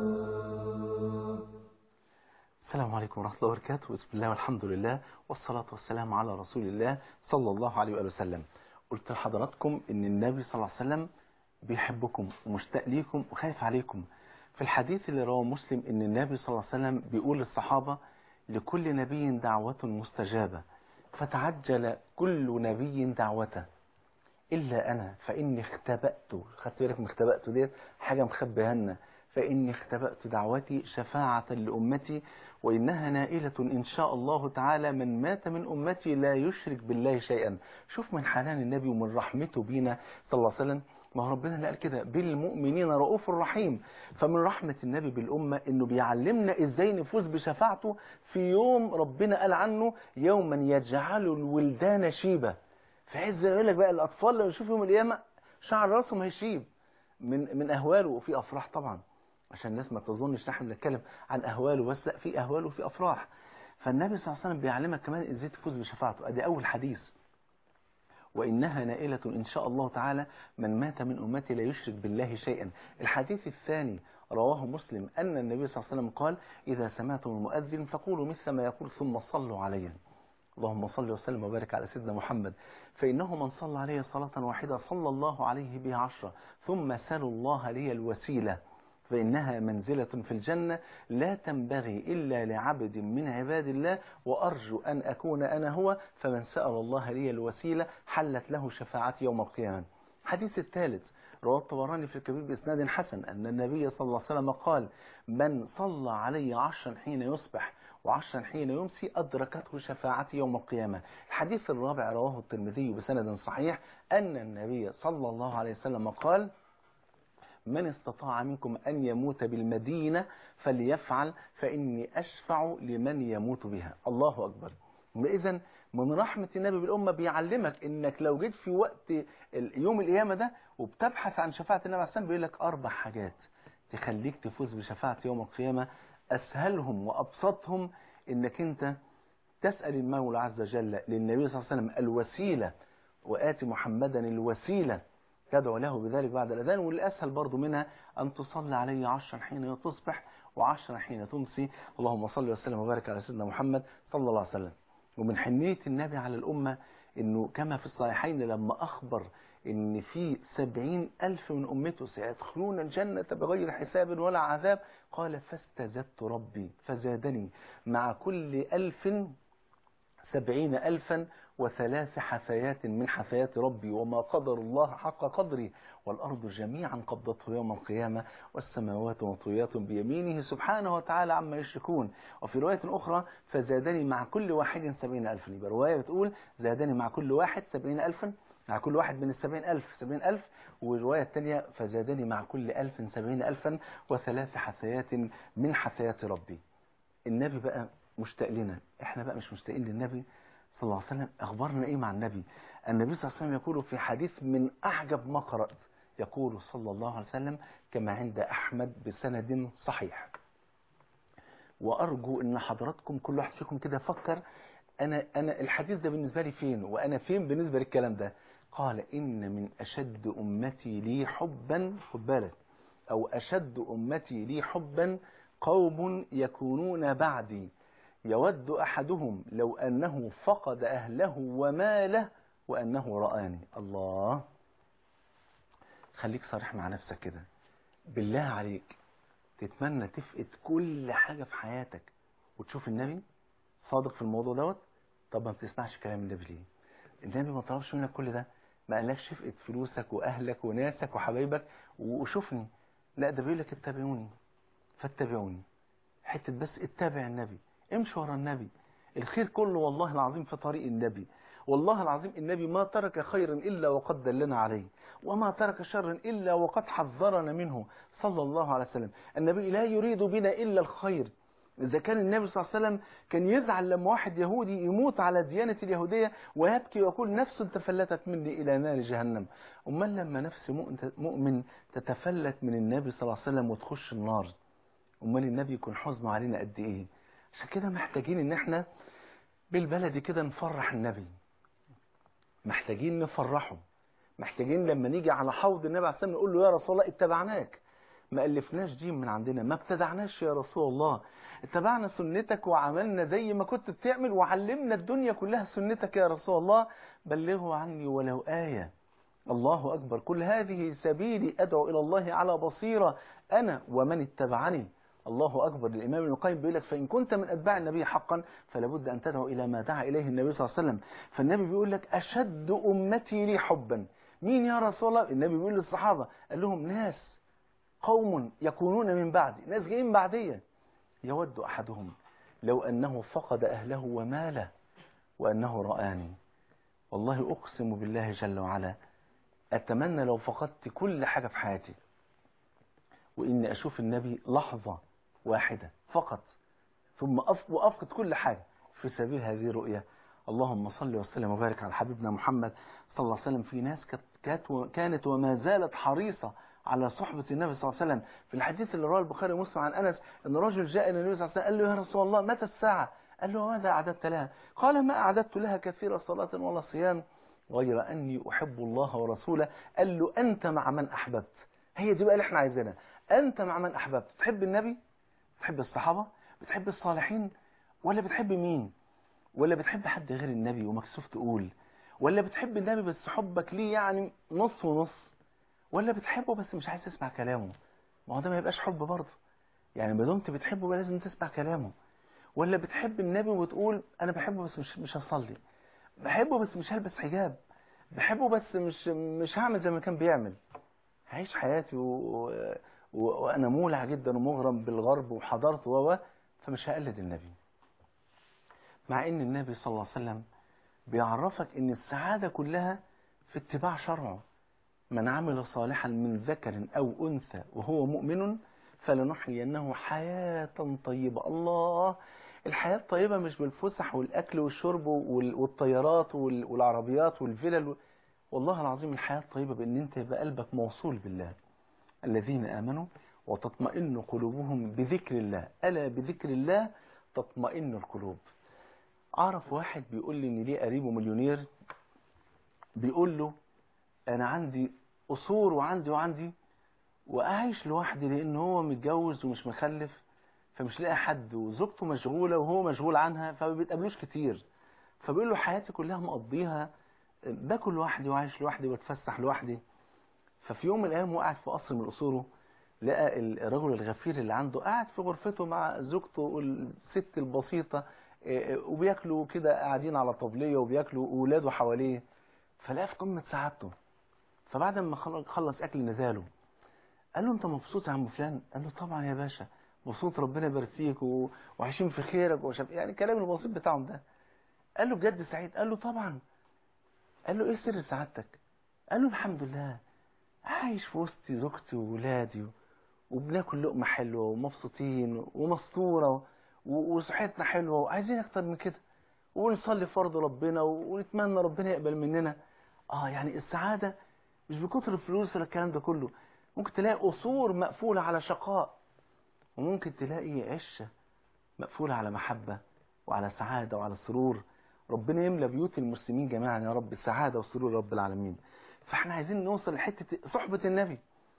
السلام عليكم ورحمة الله وبركاته بسم الله والحمد لله والصلاة والسلام على رسول الله صلى الله عليه وآله وسلم قلت لحضراتكم ان النبي صلى الله عليه وسلم بيحبكم ومشتاق ليكم وخايف عليكم في الحديث اللي رواه مسلم ان النبي صلى الله عليه وسلم بيقول للصحابة لكل نبي دعوة مستجابة فتعجل كل نبي دعوته إلا أنا فإني اختبأت خدت بالك من اختبأت ديت حاجة مخبيها لنا فإني اختبأت دعوتي شفاعة لأمتي وإنها نائلة إن شاء الله تعالى من مات من أمتي لا يشرك بالله شيئا شوف من حنان النبي ومن رحمته بينا صلى الله عليه وسلم ما هو ربنا اللي قال كده بالمؤمنين رؤوف رحيم فمن رحمة النبي بالأمة إنه بيعلمنا إزاي نفوز بشفاعته في يوم ربنا قال عنه يوما يجعل الولدان شيبة في عز يقول لك بقى الأطفال لما يشوفوا يوم القيامة شعر راسهم هيشيب من من أهواله وفي أفراح طبعا عشان الناس ما تظنش ان احنا بنتكلم عن أهواله بس لا في أهواله وفي أفراح فالنبي صلى الله عليه وسلم بيعلمك كمان إزاي تفوز بشفاعته أدي أول حديث وإنها نائلة إن شاء الله تعالى من مات من أمتي لا يشرك بالله شيئا الحديث الثاني رواه مسلم أن النبي صلى الله عليه وسلم قال إذا سمعتم المؤذن فقولوا مثل ما يقول ثم صلوا عليه اللهم صل وسلم وبارك على سيدنا محمد فإنه من صلى عليه صلاة واحدة صلى الله عليه بها عشرة ثم سلوا الله لي الوسيلة فإنها منزلة في الجنة لا تنبغي إلا لعبد من عباد الله وأرجو أن أكون أنا هو فمن سأل الله لي الوسيلة حلت له شفاعتي يوم القيامة حديث الثالث رواه الطبراني في الكبير بإسناد حسن أن النبي صلى الله عليه وسلم قال من صلى علي عشرا حين يصبح وعشرا حين يمسي أدركته شفاعتي يوم القيامة الحديث الرابع رواه الترمذي بسند صحيح أن النبي صلى الله عليه وسلم قال من استطاع منكم أن يموت بالمدينة فليفعل فإني أشفع لمن يموت بها الله أكبر إذا من رحمة النبي بالأمة بيعلمك إنك لو جيت في وقت يوم القيامة ده وبتبحث عن شفاعة النبي عليه السلام بيقول لك أربع حاجات تخليك تفوز بشفاعة يوم القيامة أسهلهم وأبسطهم إنك أنت تسأل المولى عز وجل للنبي صلى الله عليه وسلم الوسيلة وآتي محمدا الوسيلة تدعو له بذلك بعد الأذان والأسهل برضو منها أن تصلي عليه عشرا حين تصبح وعشرا حين تمسي اللهم صل وسلم وبارك على سيدنا محمد صلى الله عليه وسلم ومن حنية النبي على الأمة أنه كما في الصحيحين لما أخبر أن في سبعين ألف من أمته سيدخلون الجنة بغير حساب ولا عذاب قال فاستزدت ربي فزادني مع كل ألف سبعين ألفا وثلاث حثيات من حثيات ربي وما قدر الله حق قدره والأرض جميعا قبضته يوم القيامة والسماوات مطويات بيمينه سبحانه وتعالى عما يشركون وفي رواية أخرى فزادني مع كل واحد سبعين ألفا يبقى رواية بتقول زادني مع كل واحد سبعين ألفا مع كل واحد من السبعين ألف سبعين ألف والرواية الثانية فزادني مع كل ألف سبعين ألفا وثلاث حثيات من حثيات ربي النبي بقى مشتاق لنا احنا بقى مش مشتاقين للنبي صلى الله عليه وسلم اخبارنا ايه مع النبي النبي صلى الله عليه وسلم يقول في حديث من اعجب ما قرأت يقول صلى الله عليه وسلم كما عند احمد بسند صحيح وارجو ان حضراتكم كل واحد فيكم كده فكر انا انا الحديث ده بالنسبه لي فين وانا فين بالنسبه للكلام ده قال ان من اشد امتي لي حبا خد بالك او اشد امتي لي حبا قوم يكونون بعدي يود أحدهم لو أنه فقد أهله وماله وأنه رآني الله خليك صريح مع نفسك كده بالله عليك تتمنى تفقد كل حاجة في حياتك وتشوف النبي صادق في الموضوع دوت طب ما بتسمعش كلام النبي ليه النبي ما طلبش منك كل ده ما قالكش افقد فلوسك وأهلك وناسك وحبايبك وشوفني لا ده بيقول لك اتبعوني فاتبعوني حتة بس اتبع النبي امشي ورا النبي الخير كله والله العظيم في طريق النبي والله العظيم النبي ما ترك خيرا إلا وقد دلنا عليه وما ترك شرا إلا وقد حذرنا منه صلى الله عليه وسلم النبي لا يريد بنا إلا الخير إذا كان النبي صلى الله عليه وسلم كان يزعل لما واحد يهودي يموت على ديانة اليهودية ويبكي ويقول نفس تفلتت مني إلى نار جهنم أمال لما نفس مؤمن تتفلت من النبي صلى الله عليه وسلم وتخش النار أمال النبي يكون حزنه علينا قد إيه عشان كده محتاجين ان احنا بالبلدي كده نفرح النبي محتاجين نفرحه محتاجين لما نيجي على حوض النبي عليه الصلاه والسلام نقول له يا رسول الله اتبعناك ما ألفناش دين من عندنا ما ابتدعناش يا رسول الله اتبعنا سنتك وعملنا زي ما كنت بتعمل وعلمنا الدنيا كلها سنتك يا رسول الله بلغوا عني ولو آية الله أكبر كل هذه سبيلي أدعو إلى الله على بصيرة أنا ومن اتبعني الله أكبر الإمام ابن القيم بيقول لك فإن كنت من أتباع النبي حقا فلا بد أن تدعو إلى ما دعا إليه النبي صلى الله عليه وسلم فالنبي بيقول لك أشد أمتي لي حبا مين يا رسول الله النبي بيقول للصحابة قال لهم ناس قوم يكونون من بعدي ناس جايين بعديا يود أحدهم لو أنه فقد أهله وماله وأنه رآني والله أقسم بالله جل وعلا أتمنى لو فقدت كل حاجة في حياتي وإني أشوف النبي لحظة واحدة فقط ثم أف- وأفقد كل حاجة في سبيل هذه الرؤية اللهم صل وسلم وبارك على حبيبنا محمد صلى الله عليه وسلم في ناس كانت- كانت و- كانت وما زالت حريصة على صحبة النبي صلى الله عليه وسلم في الحديث اللي رواه البخاري ومسلم عن أنس أن رجل جاء إلى النبي صلى الله عليه وسلم قال له يا رسول الله متى الساعة قال له ماذا أعددت لها قال ما أعددت لها كثير صلاة ولا صيام غير أني أحب الله ورسوله قال له أنت مع من أحببت هي دي بقى اللي احنا عايزينها أنت مع من أحببت تحب النبي بتحب الصحابة بتحب الصالحين ولا بتحب مين ولا بتحب حد غير النبي ومكسوف تقول ولا بتحب النبي بس حبك ليه يعني نص ونص ولا بتحبه بس مش عايز تسمع كلامه ما هو ده ما يبقاش حب برضه يعني ما دمت بتحبه بقى لازم تسمع كلامه ولا بتحب النبي وتقول انا بحبه بس مش مش هصلي بحبه بس مش هلبس حجاب بحبه بس مش مش هعمل زي ما كان بيعمل هعيش حياتي و... و... وانا مولع جدا ومغرم بالغرب وحضرت و فمش هقلد النبي مع ان النبي صلى الله عليه وسلم بيعرفك ان السعادة كلها في اتباع شرعه من عمل صالحا من ذكر او انثى وهو مؤمن فلنحيينه حياة طيبة الله الحياة الطيبة مش بالفسح والأكل والشرب وال- والطيارات وال- والعربيات والفلل والله العظيم الحياة الطيبة بأن أنت يبقى قلبك موصول بالله الذين آمنوا وتطمئن قلوبهم بذكر الله ألا بذكر الله تطمئن القلوب أعرف واحد بيقول لي إن ليه قريبه مليونير بيقول له أنا عندي قصور وعندي وعندي وعايش لوحدي لأن هو متجوز ومش مخلف فمش لاقي حد وزوجته مشغولة وهو مشغول عنها فما بيتقابلوش كتير فبيقول له حياتي كلها مقضيها باكل لوحدي وعايش لوحدي واتفسح لوحدي ففي يوم من الايام وقعد في قصر من قصوره لقى الرجل الغفير اللي عنده قاعد في غرفته مع زوجته والست البسيطة إيه، وبياكلوا كده قاعدين على طبلية وبياكلوا وولاده حواليه فلقى في قمة سعادته فبعد ما خل- خلص اكل نزاله قال له انت مبسوط يا عم فلان قال له طبعا يا باشا مبسوط ربنا يبارك فيك و... وعايشين في خيرك وشاف يعني الكلام البسيط بتاعهم ده قال له بجد سعيد قال له طبعا قال له ايه سر سعادتك قال له الحمد لله عايش في وسط زوجتي وولادي و... وبناكل لقمة حلوة ومبسوطين ومستورة و... وصحتنا حلوة وعايزين اكتر من كده ونصلي فرض ربنا ونتمنى ربنا يقبل مننا اه يعني السعادة مش بكتر الفلوس ولا الكلام ده كله ممكن تلاقي قصور مقفولة على شقاء وممكن تلاقي عشة مقفولة على محبة وعلى سعادة وعلى سرور ربنا يملى بيوت المسلمين جميعا يا رب سعادة وسرور رب العالمين فاحنا عايزين نوصل لحتة صحبة النبي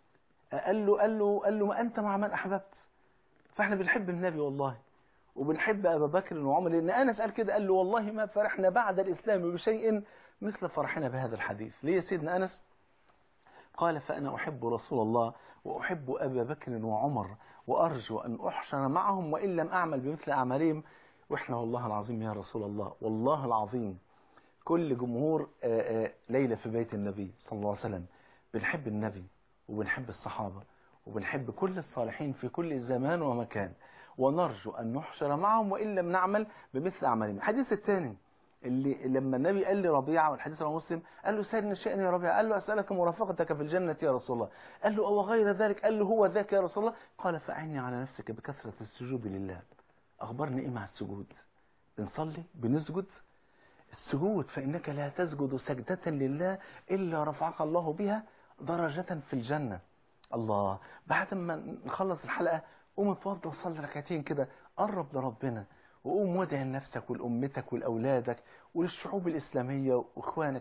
قال له قال له قال له ما أنت مع من أحببت فاحنا بنحب النبي والله وبنحب أبا بكر وعمر لأن أنس قال كده قال له والله ما فرحنا بعد الإسلام بشيء مثل فرحنا بهذا الحديث ليه يا سيدنا أنس قال فأنا أحب رسول الله وأحب أبا بكر وعمر وأرجو أن أحشر معهم وإن لم أعمل بمثل أعمالهم وإحنا والله العظيم يا رسول الله والله العظيم كل جمهور آه، آه، ليلة في بيت النبي صلى الله عليه وسلم بنحب النبي وبنحب الصحابة وبنحب كل الصالحين في كل زمان ومكان ونرجو أن نحشر معهم وإن لم نعمل بمثل أعمالهم الحديث الثاني اللي لما النبي قال لربيعة والحديث رواه مسلم قال له سيدنا الشأن يا ربيعة قال له أسألك مرافقتك في الجنة يا رسول الله قال له أو غير ذلك قال له هو ذاك يا رسول الله قال فأعني على نفسك بكثرة السجود لله أخبرني إيه مع السجود بنصلي بنسجد السجود فإنك لا تسجد سجدة لله إلا رفعك الله بها درجة في الجنة الله بعد ما نخلص الحلقة قوم اتوضى وصلي ركعتين كده قرب لربنا وقوم وادعي لنفسك ولأمتك ولأولادك وللشعوب الإسلامية وإخوانك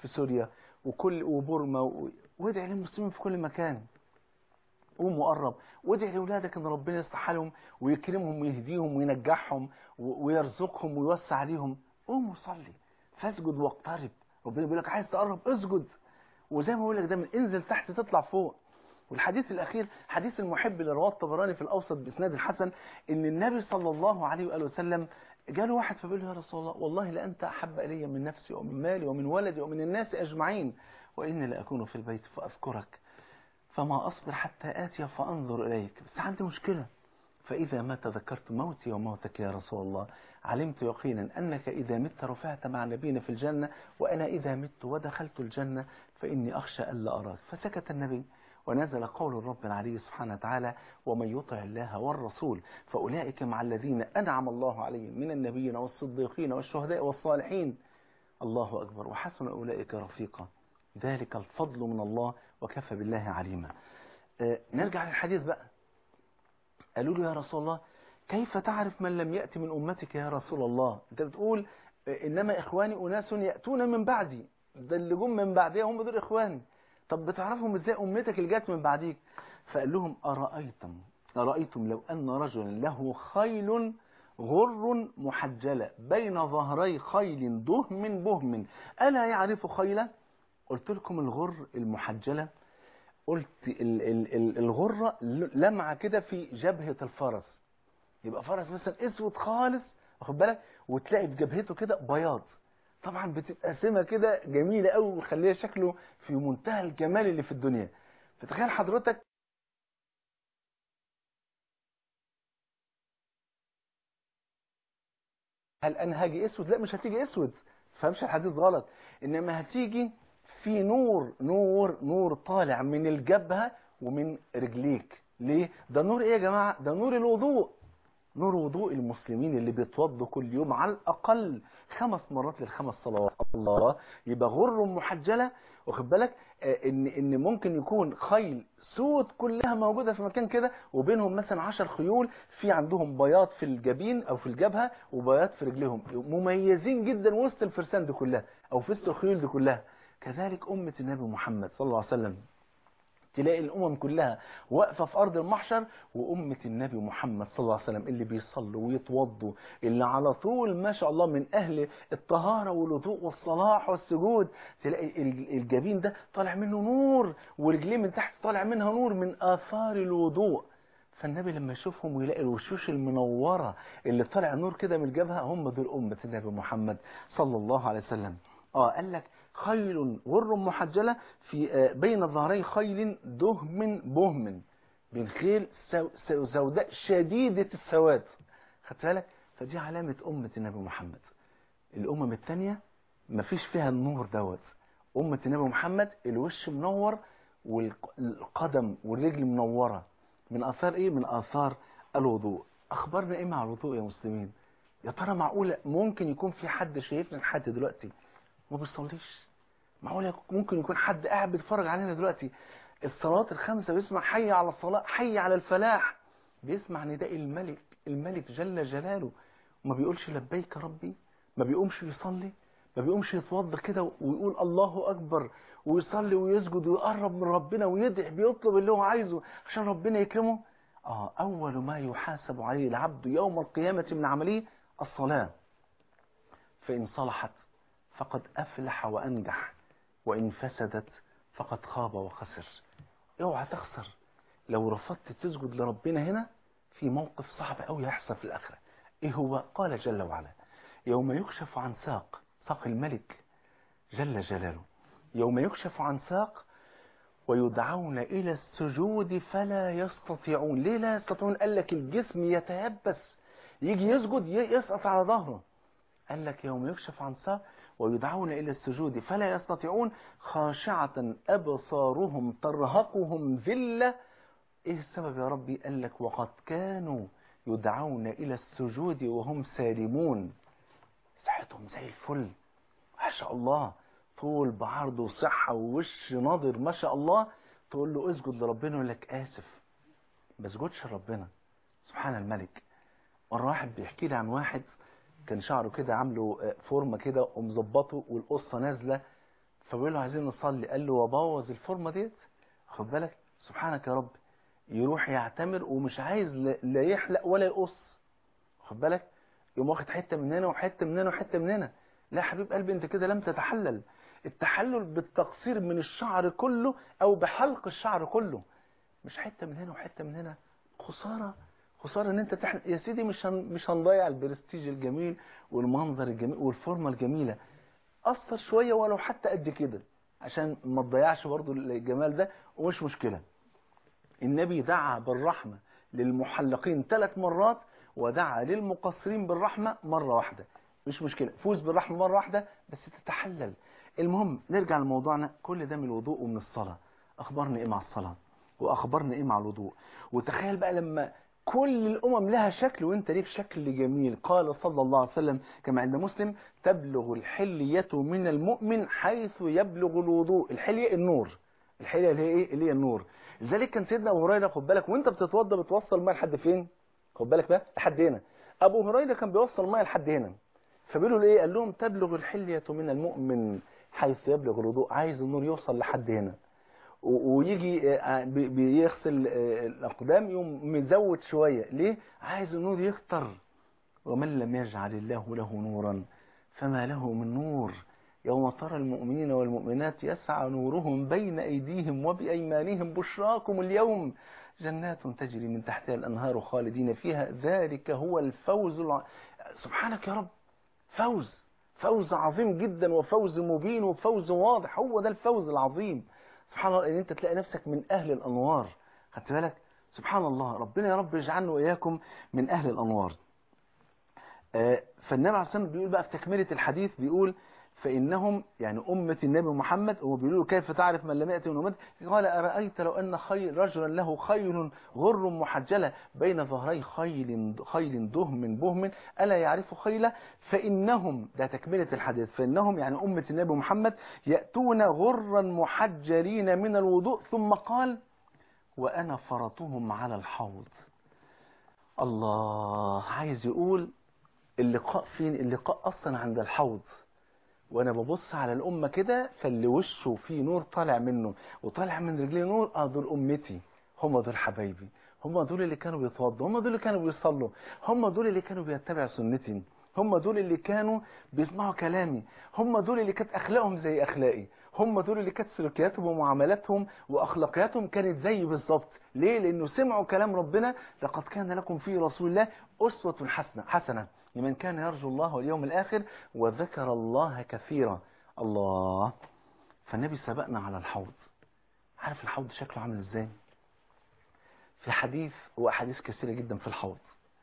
في سوريا وكل وبورما و- وادعي للمسلمين في كل مكان قوم وقرب وادعي لاولادك ان ربنا يصلح حالهم ويكرمهم ويهديهم وينجحهم و- ويرزقهم ويوسع عليهم قوم وصلي فاسجد واقترب ربنا بيقول لك عايز تقرب اسجد وزي ما بقول لك دايما انزل تحت تطلع فوق والحديث الاخير حديث المحب اللي رواه الطبراني في الاوسط باسناد الحسن ان النبي صلى الله عليه واله وسلم جاله واحد فبيقول له يا رسول الله والله لانت احب الي من نفسي ومن مالي ومن ولدي ومن الناس اجمعين واني لاكون في البيت فاذكرك فما أصبر حتى آتي فأنظر إليك بس عندي مشكلة فإذا ما تذكرت موتي وموتك يا رسول الله علمت يقينا أنك إذا مت رفعت مع نبينا في الجنة وأنا إذا مت ودخلت الجنة فإني أخشى ألا أراك فسكت النبي ونزل قول الرب العلي سبحانه وتعالى ومن يطع الله والرسول فأولئك مع الذين أنعم الله عليهم من النبيين والصديقين والشهداء والصالحين الله أكبر وحسن أولئك رفيقا ذلك الفضل من الله وكفى بالله عليما آه، نرجع للحديث بقى قالوا له يا رسول الله كيف تعرف من لم يأتي من أمتك يا رسول الله أنت بتقول آه، إنما إخواني أناس يأتون من بعدي ده اللي جم من بعدي هم دول إخواني طب بتعرفهم إزاي أمتك اللي جات من بعديك فقال لهم أرأيتم أرأيتم لو أن رجلا له خيل غر محجلة بين ظهري خيل دهم بهم ألا يعرف خيله قلت لكم الغر المحجلة قلت ال ال ال الغرة لمعة كده في جبهة الفرس يبقى فرس مثلا اسود خالص واخد بالك وتلاقي في جبهته كده بياض طبعا بتبقى سمة كده جميلة قوي ومخليه شكله في منتهى الجمال اللي في الدنيا فتخيل حضرتك هل انا هاجي اسود لا مش هتيجي اسود فهمش الحديث غلط انما هتيجي في نور نور نور طالع من الجبهة ومن رجليك ليه ده نور ايه يا جماعة ده نور الوضوء نور وضوء المسلمين اللي بيتوضوا كل يوم على الأقل خمس مرات للخمس صلوات الله يبقى غر محجلة واخد بالك آه، ان ان ممكن يكون خيل سود كلها موجودة في مكان كده وبينهم مثلا عشر خيول في عندهم بياض في الجبين او في الجبهة وبياض في رجليهم مميزين جدا وسط الفرسان دي كلها او في وسط الخيول دي كلها كذلك أمة النبي محمد صلى الله عليه وسلم تلاقي الأمم كلها واقفة في أرض المحشر وأمة النبي محمد صلى الله عليه وسلم اللي بيصلوا ويتوضوا اللي على طول ما شاء الله من أهل الطهارة والوضوء والصلاح والسجود تلاقي ال- الجبين ده طالع منه نور ورجليه من تحت طالع منها نور من آثار الوضوء فالنبي لما يشوفهم ويلاقي الوشوش المنورة اللي طالع نور كده من الجبهة هم دول أمة النبي محمد صلى الله عليه وسلم اه قال لك خيل غر محجلة في آه، بين ظهري خيل دهم بهم بين خيل سو- سو- سوداء شديدة السواد خدت بالك فدي علامة أمة النبي محمد الأمم التانية مفيش فيها النور دوت أمة النبي محمد الوش منور والقدم والرجل منورة من آثار إيه؟ من آثار الوضوء أخبرنا إيه مع الوضوء يا مسلمين يا ترى معقولة ممكن يكون في حد شايفنا لحد دلوقتي ما بيصليش معقولة ممكن يكون حد قاعد بيتفرج علينا دلوقتي الصلوات الخمسة بيسمع حي على الصلاة حي على الفلاح بيسمع نداء الملك الملك جل جلاله وما بيقولش لبيك ربي ما بيقومش يصلي ما بيقومش يتوضى كده ويقول الله أكبر ويصلي ويسجد ويقرب من ربنا ويدعي بيطلب اللي هو عايزه عشان ربنا يكرمه آه أول ما يحاسب عليه العبد يوم القيامة من عمله الصلاة فإن صلحت فقد أفلح وأنجح وإن فسدت فقد خاب وخسر اوعى تخسر لو رفضت تسجد لربنا هنا في موقف صعب قوي هيحصل في الآخرة إيه هو قال جل وعلا يوم يكشف عن ساق ساق الملك جل جلاله يوم يكشف عن ساق ويدعون إلى السجود فلا يستطيعون ليه لا يستطيعون قال لك الجسم يتيبس يجي يسجد ي- يسقط على ظهره قال لك يوم يكشف عن ساق ويدعون إلى السجود فلا يستطيعون خاشعة أبصارهم ترهقهم ذلة إيه السبب يا ربي قال لك وقد كانوا يدعون إلى السجود وهم سالمون صحتهم زي الفل ما شاء الله طول بعرض وصحة ووش ناضر ما شاء الله تقول له اسجد لربنا يقول لك آسف ما اسجدش لربنا سبحان الملك مرة واحد بيحكي لي عن واحد كان شعره كده عامله آه، فورمة كده ومظبطه والقصة نازلة فبيقول له عايزين نصلي قال له وبوظ الفورمه ديت خد بالك سبحانك يا رب يروح يعتمر ومش عايز لا لا يحلق ولا يقص خد بالك يقوم واخد حته من هنا وحته من هنا وحته من هنا لا يا حبيب قلبي انت كده لم تتحلل التحلل بالتقصير من الشعر كله او بحلق الشعر كله مش حته من هنا وحته من هنا خساره خساره ان انت تحلق يا سيدي مش هن... مش هنضيع البرستيج الجميل والمنظر الجميل والفورمه الجميله قصر شويه ولو حتى قد كده عشان ما تضيعش برضو الجمال ده ومش مشكله النبي دعا بالرحمه للمحلقين ثلاث مرات ودعا للمقصرين بالرحمه مره واحده مش مشكله فوز بالرحمه مره واحده بس تتحلل المهم نرجع لموضوعنا كل ده من الوضوء ومن الصلاه اخبرنا ايه مع الصلاه واخبرنا ايه مع الوضوء وتخيل بقى لما كل الامم لها شكل وانت ليك شكل جميل قال صلى الله عليه وسلم كما عند مسلم تبلغ الحليه من المؤمن حيث يبلغ الوضوء الحليه النور الحليه اللي هي ايه اللي هي النور لذلك كان سيدنا ابو هريره خد بالك وانت بتتوضى بتوصل الميه لحد فين خد بالك بقى لحد هنا ابو هريره كان بيوصل الميه لحد هنا فبيقولوا له ايه قال لهم تبلغ الحليه من المؤمن حيث يبلغ الوضوء عايز النور يوصل لحد هنا و- ويجي آه، بي- بيغسل آه، الاقدام يقوم مزود شويه ليه عايز النور يكتر ومن لم يجعل الله له نورا فما له من نور يوم ترى المؤمنين والمؤمنات يسعى نورهم بين أيديهم وبأيمانهم بشراكم اليوم جنات تجري من تحتها الأنهار خالدين فيها ذلك هو الفوز الع... سبحانك يا رب فوز فوز عظيم جدا وفوز مبين وفوز واضح هو ده الفوز العظيم سبحان الله ان انت تلاقي نفسك من اهل الانوار خدت بالك سبحان الله ربنا يا رب يجعلنا واياكم من اهل الانوار آه، فالنبي عليه الصلاه والسلام بيقول بقى في تكمله الحديث بيقول فانهم يعني امه النبي محمد هو بيقول له كيف تعرف من لم ياتي من امته قال ارايت لو ان خير رجلا له خيل غر محجله بين ظهري خيل خيل دهم بهم الا يعرف خيله فانهم ده تكمله الحديث فانهم يعني امه النبي محمد ياتون غرا محجلين من الوضوء ثم قال وانا فرطهم على الحوض الله عايز يقول اللقاء فين اللقاء اصلا عند الحوض وانا ببص على الامه كده فاللي وشه فيه نور طالع منه وطالع من رجليه نور اه دول امتي هم دول حبايبي هم دول اللي كانوا بيتوضوا هم دول اللي كانوا بيصلوا هم دول اللي كانوا بيتبعوا سنتي هم دول اللي كانوا بيسمعوا كلامي هم دول اللي كانت اخلاقهم زي اخلاقي هم دول اللي كانت سلوكياتهم ومعاملاتهم واخلاقياتهم كانت زي بالظبط ليه لانه سمعوا كلام ربنا لقد كان لكم في رسول الله اسوه حسنه حسنه لمن كان يرجو الله واليوم الآخر وذكر الله كثيرا الله فالنبي سبقنا على الحوض عارف الحوض شكله عامل ازاي في حديث وأحاديث كثيرة جدا في الحوض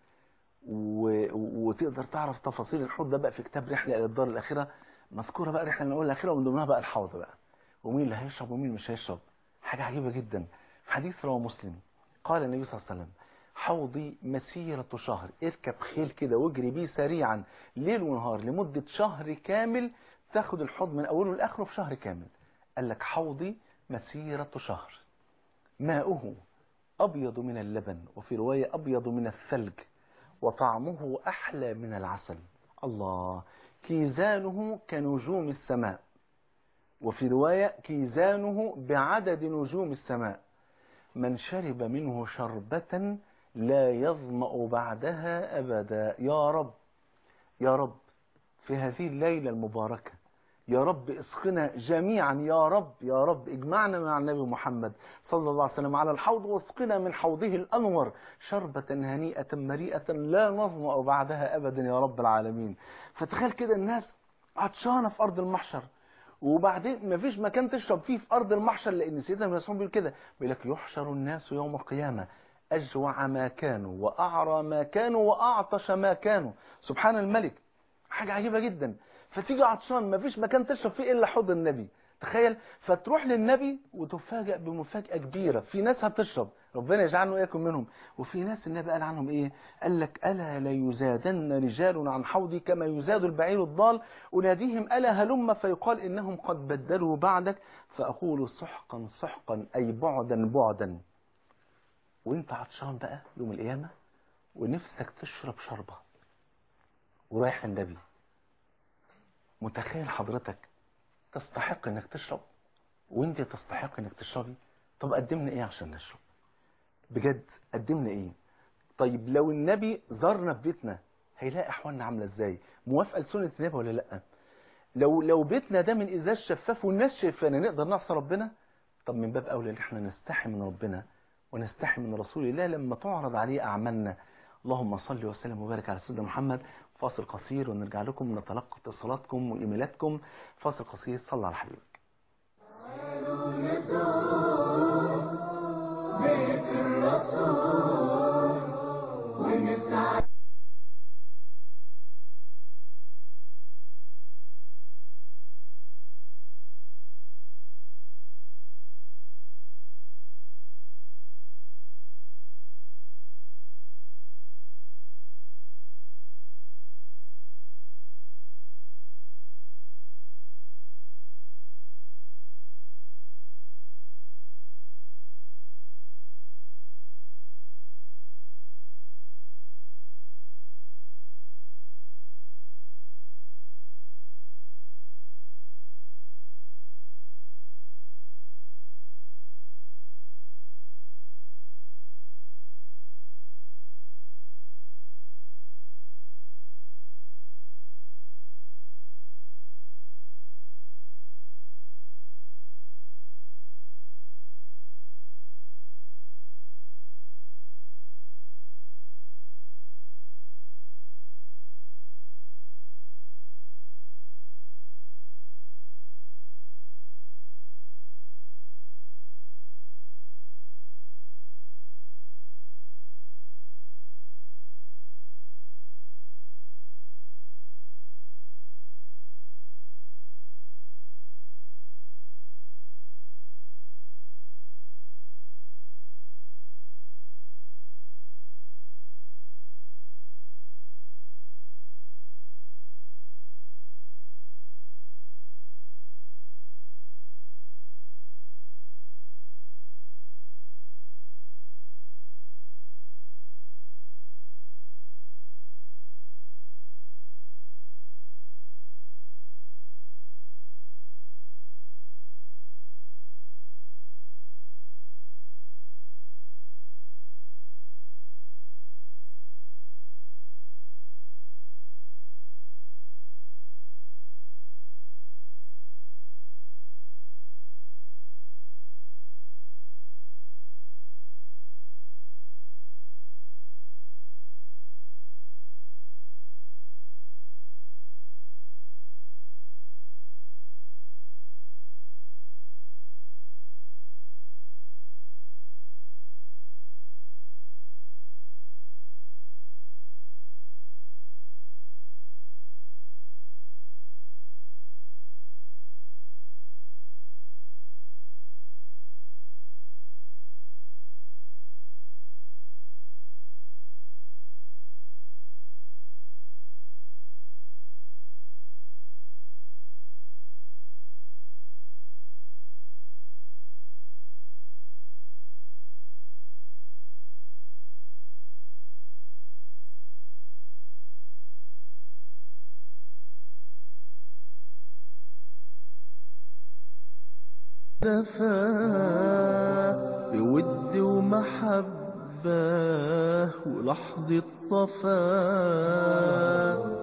و... وتقدر تعرف تفاصيل الحوض ده بقى في كتاب رحلة إلى الدار الآخرة مذكورة بقى رحلة الأولى الأخيرة ومن ضمنها بقى الحوض بقى ومين اللي هيشرب ومين مش هيشرب حاجة عجيبة جدا حديث رواه مسلم قال النبي صلى الله عليه وسلم حوضي مسيرة شهر اركب خيل كده واجري بيه سريعا ليل ونهار لمدة شهر كامل تاخد الحوض من أوله لآخره في شهر كامل قال لك حوضي مسيرة شهر ماؤه أبيض من اللبن وفي رواية أبيض من الثلج وطعمه أحلى من العسل الله كيزانه كنجوم السماء وفي رواية كيزانه بعدد نجوم السماء من شرب منه شربة لا يظمأ بعدها أبدا يا رب يا رب في هذه الليلة المباركة يا رب اسقنا جميعا يا رب يا رب اجمعنا مع النبي محمد صلى الله عليه وسلم على الحوض واسقنا من حوضه الأنور شربة هنيئة مريئة لا نظمأ بعدها أبدا يا رب العالمين فتخيل كده الناس عطشانة في أرض المحشر وبعدين مفيش مكان تشرب فيه في أرض المحشر لأن سيدنا النبي صلى الله عليه وسلم بيقول كده بيقول لك يحشر الناس يوم القيامة أجوع ما كانوا وأعرى ما كانوا وأعطش ما كانوا سبحان الملك حاجة عجيبة جدا فتيجي عطشان مفيش مكان تشرب فيه إلا حوض النبي تخيل فتروح للنبي وتفاجأ بمفاجأة كبيرة في ناس هتشرب ربنا يجعلنا وإياكم منهم وفي ناس النبي قال عنهم إيه قال لك ألا لا يزادن رجال عن حوضي كما يزاد البعير الضال أناديهم ألا هلم فيقال إنهم قد بدلوا بعدك فأقول سحقا سحقا أي بعدا بعدا وانت عطشان بقى يوم القيامة ونفسك تشرب شربة ورايح للنبي متخيل حضرتك تستحق انك تشرب وانت تستحق انك تشربي طب قدمنا ايه عشان نشرب بجد قدمنا ايه طيب لو النبي زارنا في بيتنا هيلاقي احوالنا عامله ازاي موافقه لسنه النبي ولا لا لو لو بيتنا ده من ازاز شفاف والناس شايفانا نقدر نعصي ربنا طب من باب اولى ان احنا نستحي من ربنا ونستحي من رسول الله لما تعرض عليه اعمالنا اللهم صل وسلم وبارك على سيدنا محمد فاصل قصير ونرجع لكم نتلقى اتصالاتكم وايميلاتكم فاصل قصير صلى على حبيبك بيت الرسول ونسعد دفا بود ومحبة ولحظة صفاء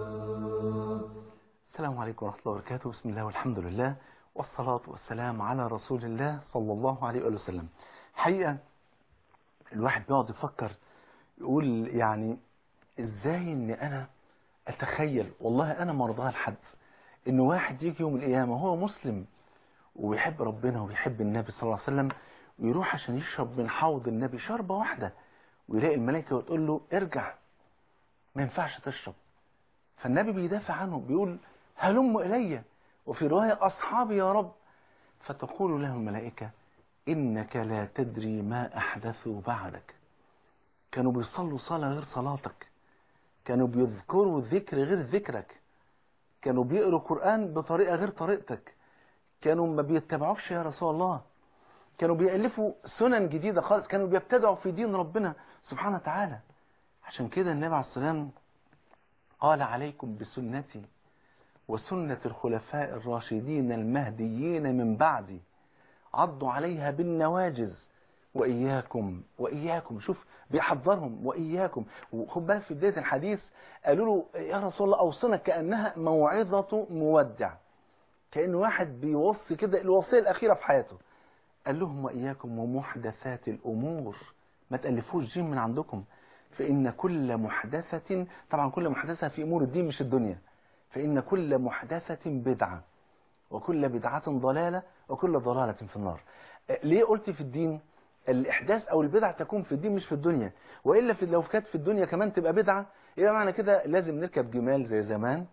السلام عليكم ورحمة الله وبركاته بسم الله والحمد لله والصلاة والسلام على رسول الله صلى الله عليه وآله وسلم حقيقة الواحد بيقعد يفكر يقول يعني ازاي ان انا اتخيل والله انا مرضاها لحد ان واحد يجي يوم القيامة هو مسلم وبيحب ربنا وبيحب النبي صلى الله عليه وسلم ويروح عشان يشرب من حوض النبي شربة واحدة ويلاقي الملائكة وتقول له ارجع ما ينفعش تشرب فالنبي بيدافع عنه بيقول هلم إلي وفي رواية أصحابي يا رب فتقول له الملائكة إنك لا تدري ما أحدثوا بعدك كانوا بيصلوا صلاة غير صلاتك كانوا بيذكروا ذكر غير ذكرك كانوا بيقروا قرآن بطريقة غير طريقتك كانوا ما بيتبعوكش يا رسول الله كانوا بيألفوا سنن جديدة خالص كانوا بيبتدعوا في دين ربنا سبحانه وتعالى عشان كده النبي عليه السلام قال عليكم بسنتي وسنة الخلفاء الراشدين المهديين من بعدي عضوا عليها بالنواجز وإياكم وإياكم شوف بيحذرهم وإياكم وخد بالك في بداية الحديث قالوا له يا رسول الله أوصنا كأنها موعظة مودع كأن واحد بيوصي كده الوصية الأخيرة في حياته قال لهم وإياكم ومحدثات الأمور ما تألفوش جيم من عندكم فإن كل محدثة طبعا كل محدثة في أمور الدين مش الدنيا فإن كل محدثة بدعة وكل بدعة ضلالة وكل ضلالة في النار ليه قلت في الدين الإحداث أو البدع تكون في الدين مش في الدنيا وإلا في لو كانت في الدنيا كمان تبقى بدعة يبقى معنى كده لازم نركب جمال زي زمان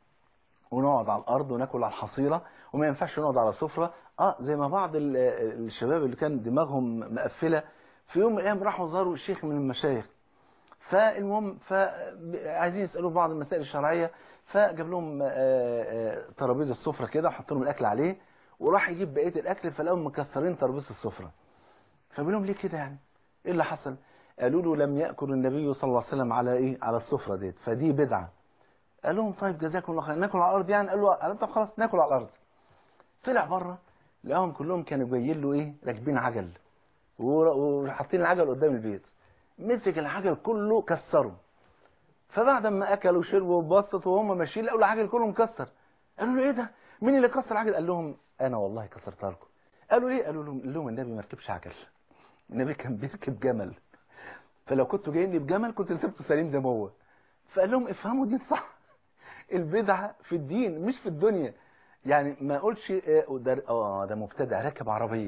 ونقعد على الأرض وناكل على الحصيرة وما ينفعش نقعد على سفرة اه زي ما بعض ال- الشباب اللي كان دماغهم مقفلة في يوم من الأيام راحوا زاروا شيخ من المشايخ فالمهم فعايزين يسألوا بعض المسائل الشرعية فجاب لهم آه، آه، ترابيزة السفرة كده وحط لهم الأكل عليه وراح يجيب بقية الأكل فلقاهم مكسرين ترابيزة السفرة فبيقول لهم ليه كده يعني ايه اللي حصل قالوا له لم يأكل النبي صلى الله عليه وسلم على ايه على السفرة ديت فدي بدعة قال لهم طيب جزاكم الله خير ناكل على الارض يعني قال له قال طب خلاص ناكل على الارض طلع بره لقاهم كلهم كانوا جايين له ايه راكبين عجل ور- وحاطين العجل قدام البيت مسك العجل كله كسره فبعد ما اكلوا وشربوا وبسطوا وهم ماشيين لقوا العجل كله مكسر قالوا له ايه ده مين اللي كسر العجل قال لهم انا والله كسرتها لكم قالوا ليه قالوا لهم قال لهم النبي ما ركبش عجل النبي كان بيركب جمل فلو كنتوا جايين لي بجمل كنت سبته سليم زي ما هو فقال لهم افهموا دين صح البدعة في الدين مش في الدنيا يعني ما اقولش آه، ده اه ده مبتدع راكب عربية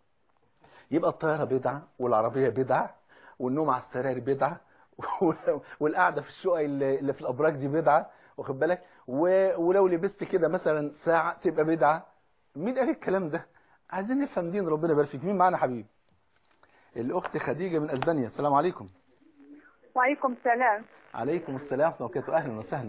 يبقى الطيارة بدعة والعربية بدعة والنوم على السرير بدعة والقعدة في الشقق اللي اللي في الأبراج دي بدعة واخد بالك و- ولو لبست كده مثلا ساعة تبقى بدعة مين قال الكلام ده عايزين نفهم دين ربنا يبارك فيك مين معانا حبيب الأخت خديجة من أسبانيا السلام عليكم وعليكم السلام عليكم السلام ورحمة الله وبركاته أهلا وسهلا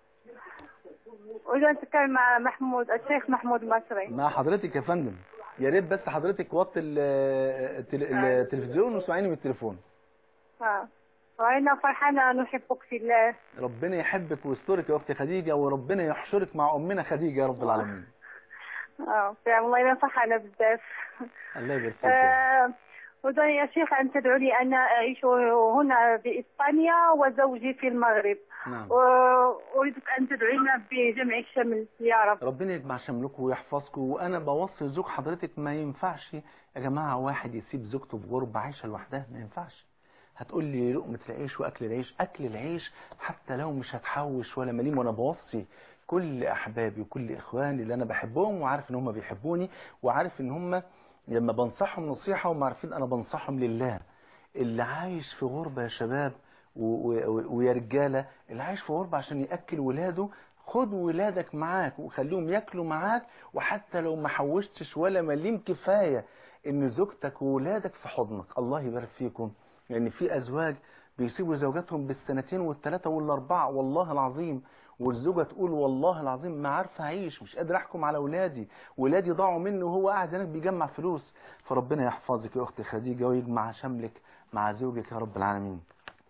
أريد أن أتكلم مع محمود الشيخ محمود مصري مع حضرتك يا فندم يا ريت بس حضرتك وطي ال- التل- التلفزيون واسمعيني من التليفون آه. وأنا فرحانة نحبك في الله ربنا يحبك ويسترك يا اختي خديجه وربنا يحشرك مع امنا خديجه يا رب العالمين آه. فعلا والله أنا فرحانة بزاف الله يبارك فيك آه. أريد يا شيخ أن تدعو لي أنا أعيش هنا بإسبانيا وزوجي في المغرب نعم وأريدك أن تدعينا بجمع الشمل يا رب ربنا يجمع شملكم ويحفظكم وانا بوصي زوج حضرتك ما ينفعش يا جماعه واحد يسيب زوجته في غربه عايشه لوحدها ما ينفعش هتقول لي لقمه العيش واكل العيش اكل العيش حتى لو مش هتحوش ولا مليم وانا بوصي كل احبابي وكل اخواني اللي انا بحبهم وعارف ان هم بيحبوني وعارف ان هم لما بنصحهم نصيحه هم عارفين انا بنصحهم لله اللي عايش في غربه يا شباب و- و- ويا رجاله اللي عايش في غربه عشان ياكل ولاده خد ولادك معاك وخليهم ياكلوا معاك وحتى لو ما حوشتش ولا مليم كفايه ان زوجتك وولادك في حضنك الله يبارك فيكم لان في ازواج بيسيبوا زوجاتهم بالسنتين والثلاثه والاربعه والله العظيم والزوجه تقول والله العظيم ما عارفه اعيش مش قادر احكم على اولادي ولادي ضاعوا مني وهو قاعد هناك بيجمع فلوس فربنا يحفظك يا اختي خديجه ويجمع شملك مع زوجك يا رب العالمين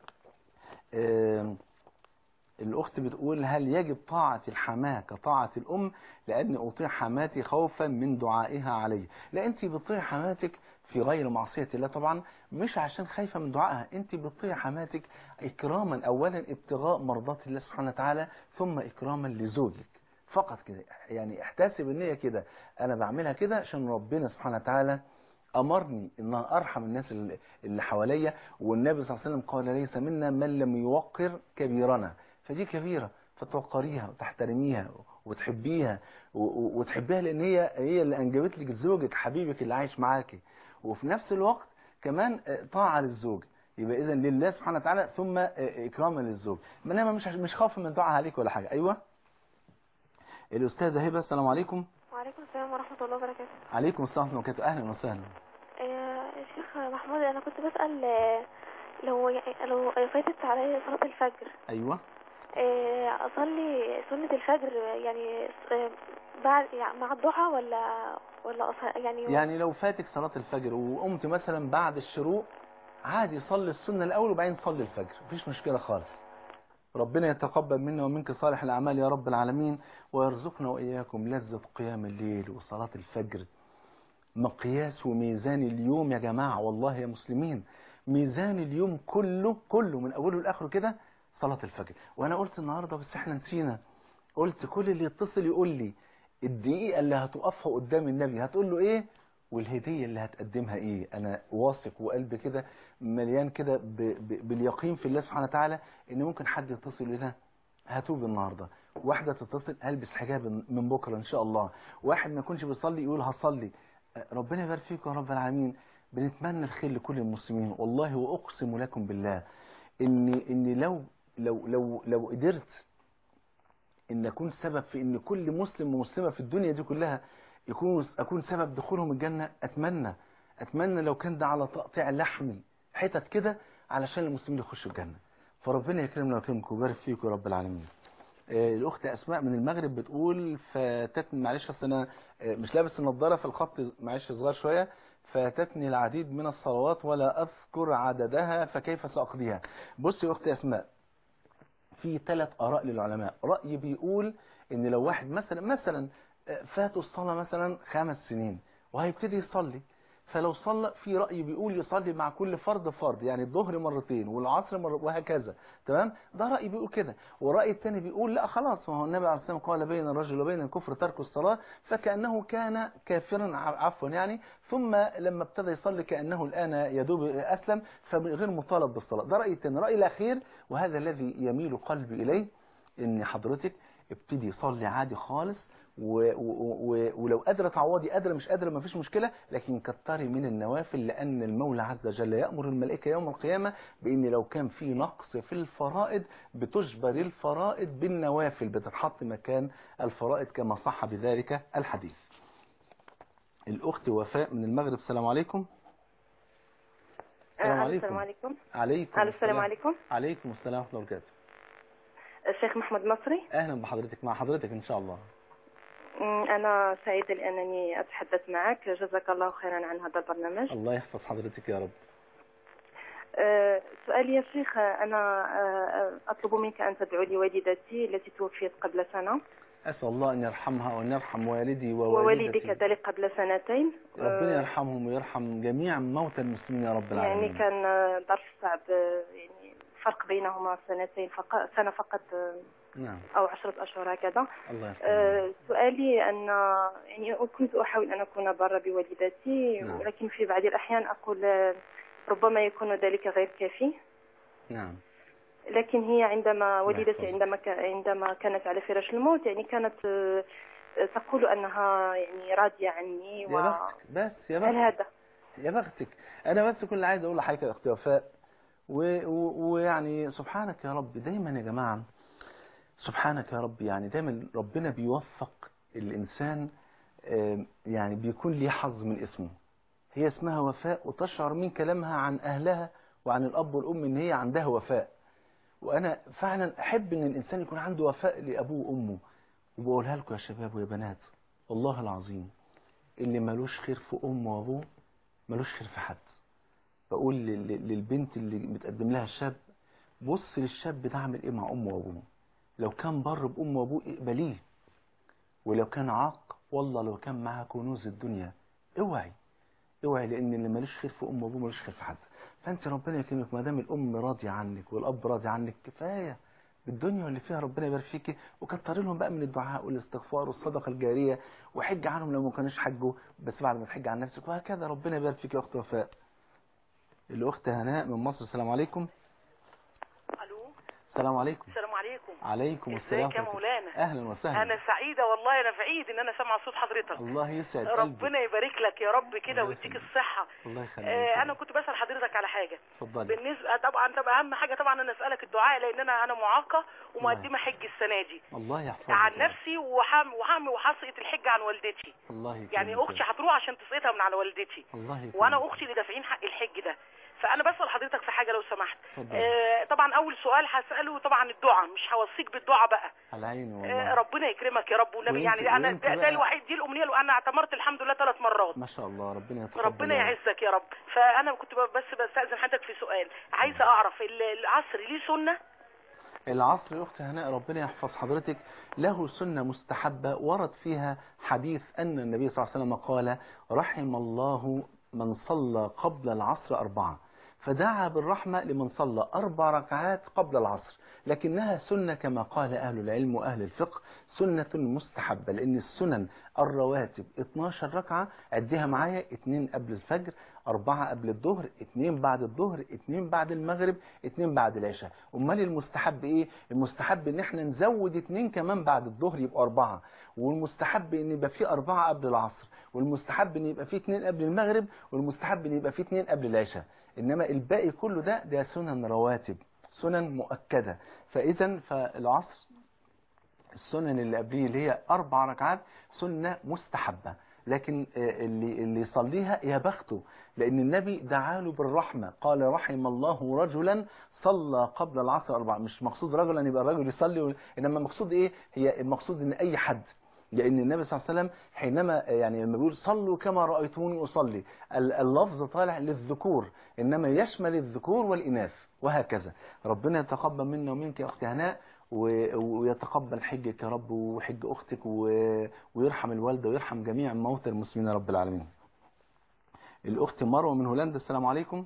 آم، الأخت بتقول هل يجب طاعة الحماة كطاعة الأم لأن أطيع حماتي خوفا من دعائها علي لا أنت بتطيع حماتك في غير معصية الله طبعا مش عشان خايفة من دعائها أنت بتطيع حماتك إكراما أولا ابتغاء مرضات الله سبحانه وتعالى ثم إكراما لزوجك فقط كده يعني احتسب ان هي كده انا بعملها كده عشان ربنا سبحانه وتعالى امرني ان انا ارحم الناس اللي اللي حواليا والنبي صلى الله عليه وسلم قال ليس منا من لم يوقر كبيرنا فدي كبيره فتوقريها وتحترميها وتحبيها و- و- وتحبيها لان هي هي اللي انجبت لك زوجك حبيبك اللي عايش معاكي وفي نفس الوقت كمان آه، طاعه للزوج يبقى اذا لله سبحانه وتعالى ثم آه، اكراما للزوج انما مش مش خوف من دعاء عليك ولا حاجه ايوه الاستاذه هبه السلام عليكم وعليكم السلام ورحمة الله وبركاته عليكم السلام ورحمه الله وبركاته اهلا وسهلا آه، شيخ محمود أنا كنت بسأل آه، لو لو فاتت علي صلاة الفجر ايوه آه، أصلي سنة الفجر يعني آه، بعد يعني مع الضحى ولا ولا أص- يعني يعني لو فاتك صلاه الفجر وقمت مثلا بعد الشروق عادي صلي السنه الاول وبعدين صلي الفجر مفيش مشكله خالص ربنا يتقبل منا ومنك صالح الأعمال يا رب العالمين ويرزقنا وإياكم لذة قيام الليل وصلاة الفجر مقياس وميزان اليوم يا جماعة والله يا مسلمين ميزان اليوم كله كله من أوله لآخره كده صلاة الفجر وأنا قلت النهاردة بس احنا نسينا قلت كل اللي يتصل يقول لي الدقيقة اللي هتقفها قدام النبي هتقول له ايه والهدية اللي هتقدمها ايه انا واثق وقلبي كده مليان كده ب... ب... باليقين في الله سبحانه وتعالى ان ممكن حد يتصل لنا هتوب النهارده واحدة تتصل هلبس حجاب من بكرة ان شاء الله واحد ما يكونش بيصلي يقول هصلي ربنا يبارك فيكم يا رب العالمين بنتمنى الخير لكل المسلمين والله واقسم لكم بالله ان ان لو لو لو لو قدرت ان اكون سبب في ان كل مسلم ومسلمه في الدنيا دي كلها يكون اكون سبب دخولهم الجنه اتمنى اتمنى لو كان ده على تقطيع لحمي حتت كده علشان المسلمين يخشوا الجنه فربنا يكرمنا ويكرمكم ويبارك فيكم يا رب العالمين آه، الاخت اسماء من المغرب بتقول فاتتني معلش اصل انا آه، مش لابس النضاره فالخط معلش صغير شويه فاتتني العديد من الصلوات ولا اذكر عددها فكيف ساقضيها بصي يا اختي اسماء في ثلاث آراء للعلماء رأي بيقول ان لو واحد مثلا مثلا فاته الصلاة مثلا خمس سنين وهيبتدي يصلي فلو صلى في رأي بيقول يصلي مع كل فرد فرد يعني الظهر مرتين والعصر مرة وهكذا تمام ده رأي بيقول كده والرأي الثاني بيقول لا خلاص ما هو النبي عليه الصلاة والسلام قال بين الرجل وبين الكفر ترك الصلاة فكأنه كان كافرا عفوا يعني ثم لما ابتدى يصلي كأنه الآن يدوب أسلم فغير مطالب بالصلاة ده رأي الثاني رأي الأخير وهذا الذي يميل قلبي إليه ان حضرتك ابتدي صلي عادي خالص و و و ولو قادرة تعوضي قادرة مش قادرة مفيش مشكلة لكن كتري من النوافل لأن المولى عز وجل يأمر الملائكة يوم القيامة بأن لو كان في نقص في الفرائض بتجبر الفرائض بالنوافل بتتحط مكان الفرائض كما صح بذلك الحديث الأخت وفاء من المغرب السلام عليكم السلام آه، عليكم السلام عليكم عليكم ألو، السلام عليكم عليكم السلام ورحمة الله وبركاته الشيخ محمد مصري أهلا بحضرتك مع حضرتك إن شاء الله أمم، أنا سعيدة لأنني أتحدث معك جزاك الله خيرا عن هذا البرنامج الله يحفظ حضرتك يا رب آه، سؤالي يا شيخ أنا آه، أطلب منك أن تدعو لي والدتي التي توفيت قبل سنة أسأل الله أن يرحمها وأن يرحم والدي ووالدي ووالدتي كذلك قبل سنتين ربنا آه، يرحمهم ويرحم جميع موتى المسلمين يا رب العالمين يعني كان آه، ظرف صعب آه، يعني الفرق بينهما سنتين فقط سنة فقط آه، نعم أو عشرة أشهر هكذا الله يرحمهم آه، سؤالي أن يعني كنت أحاول أن أكون برا بوالدتي نعم. ولكن في بعض الأحيان أقول آه، ربما يكون ذلك غير كافي نعم لكن هي عندما والدتي يحفظك. عندما ك- عندما كانت على فراش الموت يعني كانت آه، آه، تقول أنها يعني راضية عني يا و... بختك بس يا هل بختك هذا يا بختك أنا بس كل اللي عايز أقول لحضرتك يا أختي وفاء و- و- ويعني سبحانك يا رب دايما يا جماعة سبحانك يا رب يعني دايما ربنا بيوفق الإنسان آم، يعني بيكون ليه حظ من اسمه هي اسمها وفاء وتشعر من كلامها عن أهلها وعن الأب والأم إن هي عندها وفاء وأنا فعلا أحب إن الإنسان يكون عنده وفاء لأبوه وأمه وبقولها لكم يا شباب ويا بنات والله العظيم اللي ملوش خير في أمه وأبوه ملوش خير في حد بقول لل- للبنت اللي بتقدم لها الشاب بص للشاب ده عامل ايه مع امه وابوه لو كان بر بامه وابوه اقبليه ولو كان عاق والله لو كان معاه كنوز الدنيا اوعي اوعي لان اللي ملوش خير في امه وابوه ملوش خير في حد فانت ربنا يكرمك ما دام الام راضيه عنك والاب راضي عنك كفايه بالدنيا واللي فيها ربنا يبارك فيكي وكتر لهم بقى من الدعاء والاستغفار والصدقه الجاريه وحج عنهم لو ما كانوش حجوا بس بعد ما تحج عن نفسك وهكذا ربنا يبارك فيك يا اخت وفاء الاخت هناء من مصر السلام عليكم الو السلام عليكم السلام عليكم عليكم السلام ازيك يا ورحمة الله. مولانا اهلا وسهلا انا سعيده والله انا في عيد ان انا سامعه صوت حضرتك الله يسعد قلبك ربنا يبارك لك يا رب كده الله ويديك يخليك. الصحه الله يخليك آه انا كنت بسال حضرتك على حاجه اتفضلي بالنسبه طبعا طبعا اهم حاجه طبعا انا اسالك الدعاء لان انا انا معاقه ومقدمه حج السنه دي الله يحفظك عن يا رب. نفسي وحام وهعمل وهسقط الحج عن والدتي الله يكرمك يعني يا اختي رب. هتروح عشان تسقطها من على والدتي الله يكرمك وانا اختي اللي دافعين حق الحج ده فانا بسال حضرتك في حاجه لو سمحت اتفضل. آه طبعا اول سؤال هساله طبعا الدعاء مش هوصيك بالدعاء بقى على عيني آه، والله ربنا يكرمك يا رب والنبي وإنت- يعني انا وإنت ده, بقى- ده الوحيد دي الامنيه اللي انا اعتمرت الحمد لله ثلاث مرات ما شاء الله ربنا يتقبل ربنا يا رب. يعزك يا رب فانا كنت ب- بس بستاذن حضرتك في سؤال عايزه اعرف ال- العصر ليه سنه العصر يا أختي هناء ربنا يحفظ حضرتك له سنة مستحبة ورد فيها حديث أن النبي صلى الله عليه وسلم قال رحم الله من صلى قبل العصر أربعة فدعا بالرحمة لمن صلى أربع ركعات قبل العصر لكنها سنة كما قال أهل العلم وأهل الفقه سنة مستحبة لأن السنن الرواتب 12 ركعة عديها معايا اتنين قبل الفجر أربعة قبل الظهر اتنين بعد الظهر اتنين بعد المغرب اتنين بعد العشاء أمال المستحب إيه؟ المستحب إن احنا نزود اتنين كمان بعد الظهر يبقى أربعة والمستحب إن يبقى فيه أربعة قبل العصر والمستحب إن يبقى فيه اتنين قبل المغرب والمستحب إن يبقى فيه اتنين قبل العشاء إنما الباقي كله ده ده سنن رواتب سنن مؤكدة فإذا فالعصر السنن اللي قبليه اللي هي أربع ركعات سنة مستحبة لكن اللي اللي يصليها يا بخته لأن النبي دعا له بالرحمة قال رحم الله رجلا صلى قبل العصر أربعة مش مقصود رجلا يبقى الرجل يصلي إنما المقصود إيه هي المقصود إن أي حد لأن النبي صلى الله عليه وسلم حينما يعني لما بيقول صلوا كما رأيتوني أصلي اللفظ طالع للذكور إنما يشمل الذكور والإناث وهكذا ربنا يتقبل منا ومنك يا أختي هناء ويتقبل حجك يا رب وحج أختك ويرحم الوالدة ويرحم جميع موتى المسلمين يا رب العالمين الأخت مروة من هولندا السلام عليكم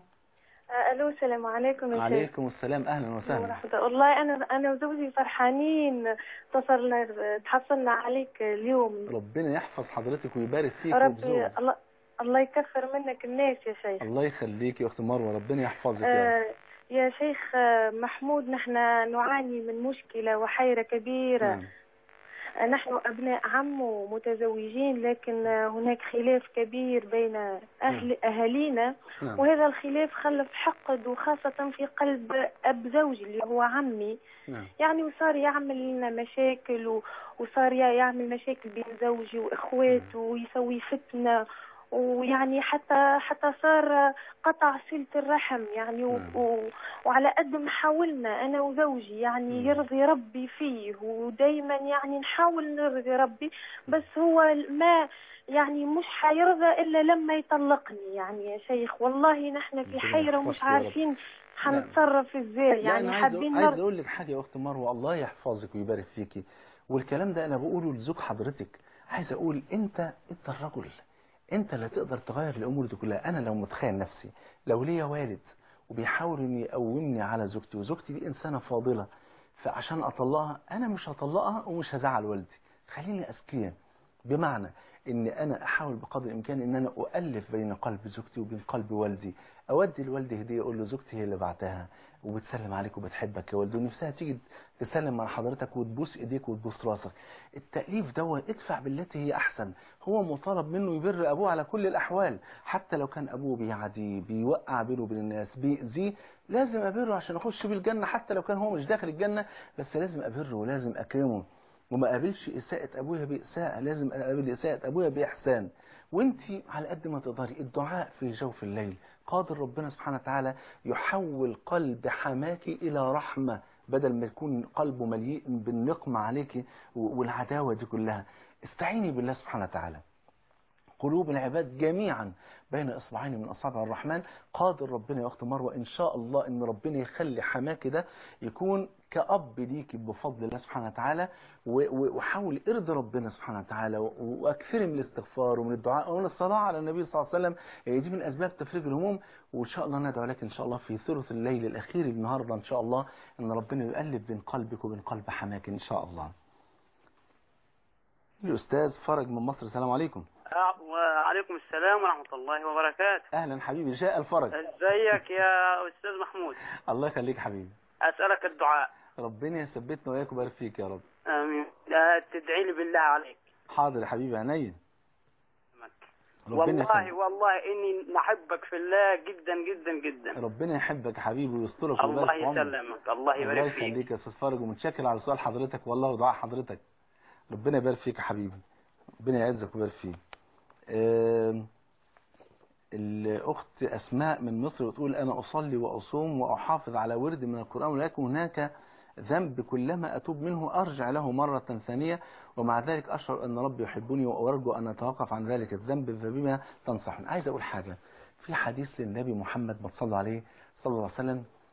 الو السلام عليكم يا شيخ عليكم السلام أهلا وسهلا ورحمة والله أنا أنا وزوجي فرحانين اتصلنا تحصلنا عليك اليوم ربنا يحفظ حضرتك ويبارك فيك ربي وبزوجك الله الله يكثر منك الناس يا شيخ الله يخليك يا أخت مروة ربنا يحفظك يا رب آه يا شيخ آه، محمود نحن نعاني من مشكلة وحيرة كبيرة نعم. آه، نحن أبناء عم ومتزوجين لكن آه، هناك خلاف كبير بين أهل أهالينا نعم. وهذا الخلاف خلف حقد وخاصة في قلب أب زوجي اللي هو عمي نعم يعني وصار يعمل لنا مشاكل و- وصار يعمل مشاكل بين زوجي واخواته ويسوي فتنه ويعني حتى حتى صار قطع صلة الرحم يعني و... نعم. و... وعلى قد ما حاولنا أنا وزوجي يعني مم. يرضي ربي فيه ودايما يعني نحاول نرضي ربي بس هو ما يعني مش حيرضى إلا لما يطلقني يعني يا شيخ والله نحن في ربنا حيرة يحفظك ومش يا رب. عارفين حنتصرف ازاي لا يعني أنا عايز حابين عايز نرضى اقول لك حاجه يا اخت مروه الله يحفظك ويبارك فيكي والكلام ده انا بقوله لزوج حضرتك عايز اقول انت انت الرجل انت اللي تقدر تغير الامور دي كلها انا لو متخيل نفسي لو ليا والد وبيحاول ان يقومني على زوجتي وزوجتي دي انسانه فاضله فعشان اطلقها انا مش هطلقها ومش هزعل والدي خليني اذكيا بمعنى ان انا احاول بقدر الامكان ان انا اؤلف بين قلب زوجتي وبين قلب والدي اودي لوالدي هديه اقول له زوجتي هي اللي بعتها وبتسلم عليك وبتحبك يا والدي ونفسها تيجي تسلم على حضرتك وتبوس ايديك وتبوس راسك التأليف دوت ادفع بالتي هي احسن هو مطالب منه يبر ابوه على كل الاحوال حتى لو كان ابوه بيعدي بيوقع بينه وبين الناس بيأذيه لازم ابره عشان اخش بيه الجنه حتى لو كان هو مش داخل الجنه بس لازم ابره ولازم اكرمه وما قابلش اساءة ابويا باساءة لازم اقابل اساءة ابويا باحسان وانت على قد ما تقدري الدعاء في جوف الليل قادر ربنا سبحانه وتعالى يحول قلب حماك الى رحمة بدل ما يكون قلبه مليء بالنقمة عليك والعداوة دي كلها استعيني بالله سبحانه وتعالى قلوب العباد جميعا بين اصبعين من اصابع الرحمن قادر ربنا يا اخت مروه ان شاء الله ان ربنا يخلي حماك ده يكون كأب ليك بفضل الله سبحانه وتعالى و- و- وحاول ارضي ربنا سبحانه وتعالى و- واكثري من الاستغفار ومن الدعاء ومن الصلاة على النبي صلى الله عليه وسلم هي دي من اسباب تفريج الهموم وان شاء الله ندعو لك ان شاء الله في ثلث الليل الاخير النهارده ان شاء الله ان ربنا يؤلف بين قلبك وبين قلب حماك ان شاء الله الاستاذ فرج من مصر السلام عليكم وعليكم السلام ورحمة الله وبركاته اهلا حبيبي جاء الفرج ازيك يا أستاذ محمود الله يخليك حبيبي أسألك الدعاء ربنا يثبتنا وياك ويبارك فيك يا رب آمين لا تدعي لي بالله عليك حاضر يا حبيبي عينيا ربنا والله يخليك والله إني نحبك في الله جدا جدا جدا ربنا يحبك يا حبيبي ويسترك الله ويبارك في عمرك يسلمك الله الله يبارك فيك يخليك يا استاذ فرج ومتشكر على سؤال حضرتك والله ودعاء حضرتك ربنا يبارك فيك يا حبيبي ربنا يعزك ويبارك فيك آم، الأخت أسماء من مصر بتقول أنا أصلي وأصوم وأحافظ على ورد من القرآن ولكن هناك ذنب كلما أتوب منه أرجع له مرة ثانية ومع ذلك أشعر أن ربي يحبني وأرجو أن أتوقف عن ذلك الذنب فبما تنصحني عايز أقول حاجة في حديث للنبي محمد ما صلى عليه صلى الله عليه وسلم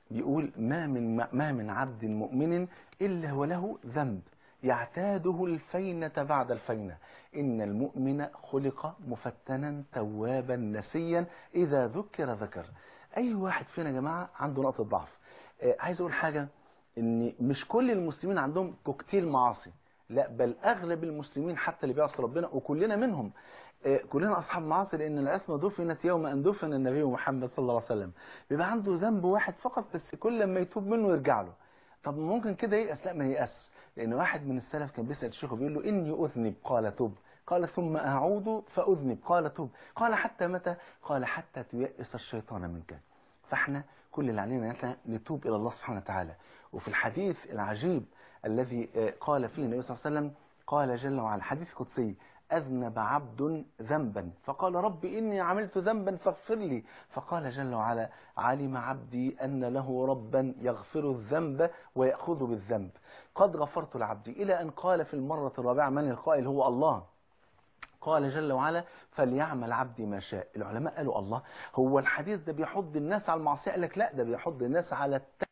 بيقول ما من ما من عبد مؤمن إلا وله ذنب يعتاده الفينة بعد الفينة إن المؤمن خلق مفتنا توابا نسيا إذا ذكر ذكر أي واحد فينا يا جماعة عنده نقطة ضعف آه، عايز أقول حاجة إن مش كل المسلمين عندهم كوكتيل معاصي لا بل أغلب المسلمين حتى اللي بيعصوا ربنا وكلنا منهم آه، كلنا أصحاب معاصي لأن الأسمى دفنت يوم أن دفن النبي محمد صلى الله عليه وسلم بيبقى عنده ذنب واحد فقط بس كل ما يتوب منه يرجع له طب ممكن كده ييأس لا ما ييأس لأن واحد من السلف كان بيسأل الشيخ وبيقول له إني أذنب قال تب قال ثم أعود فأذنب قال تب قال حتى متى قال حتى تيأس الشيطان منك فاحنا كل اللي علينا ان احنا نتوب إلى الله سبحانه وتعالى وفي الحديث العجيب الذي آه، قال فيه النبي صلى الله عليه وسلم قال جل وعلا حديث قدسي أذنب عبد ذنبا فقال رب إني عملت ذنبا فاغفر لي فقال جل وعلا علم عبدي أن له ربا يغفر الذنب ويأخذ بالذنب قد غفرت لعبدي إلى أن قال في المرة الرابعة من القائل هو الله قال جل وعلا فليعمل عبدي ما شاء العلماء قالوا الله هو الحديث ده بيحض الناس على المعصية قال لك لا ده بيحض الناس على الت...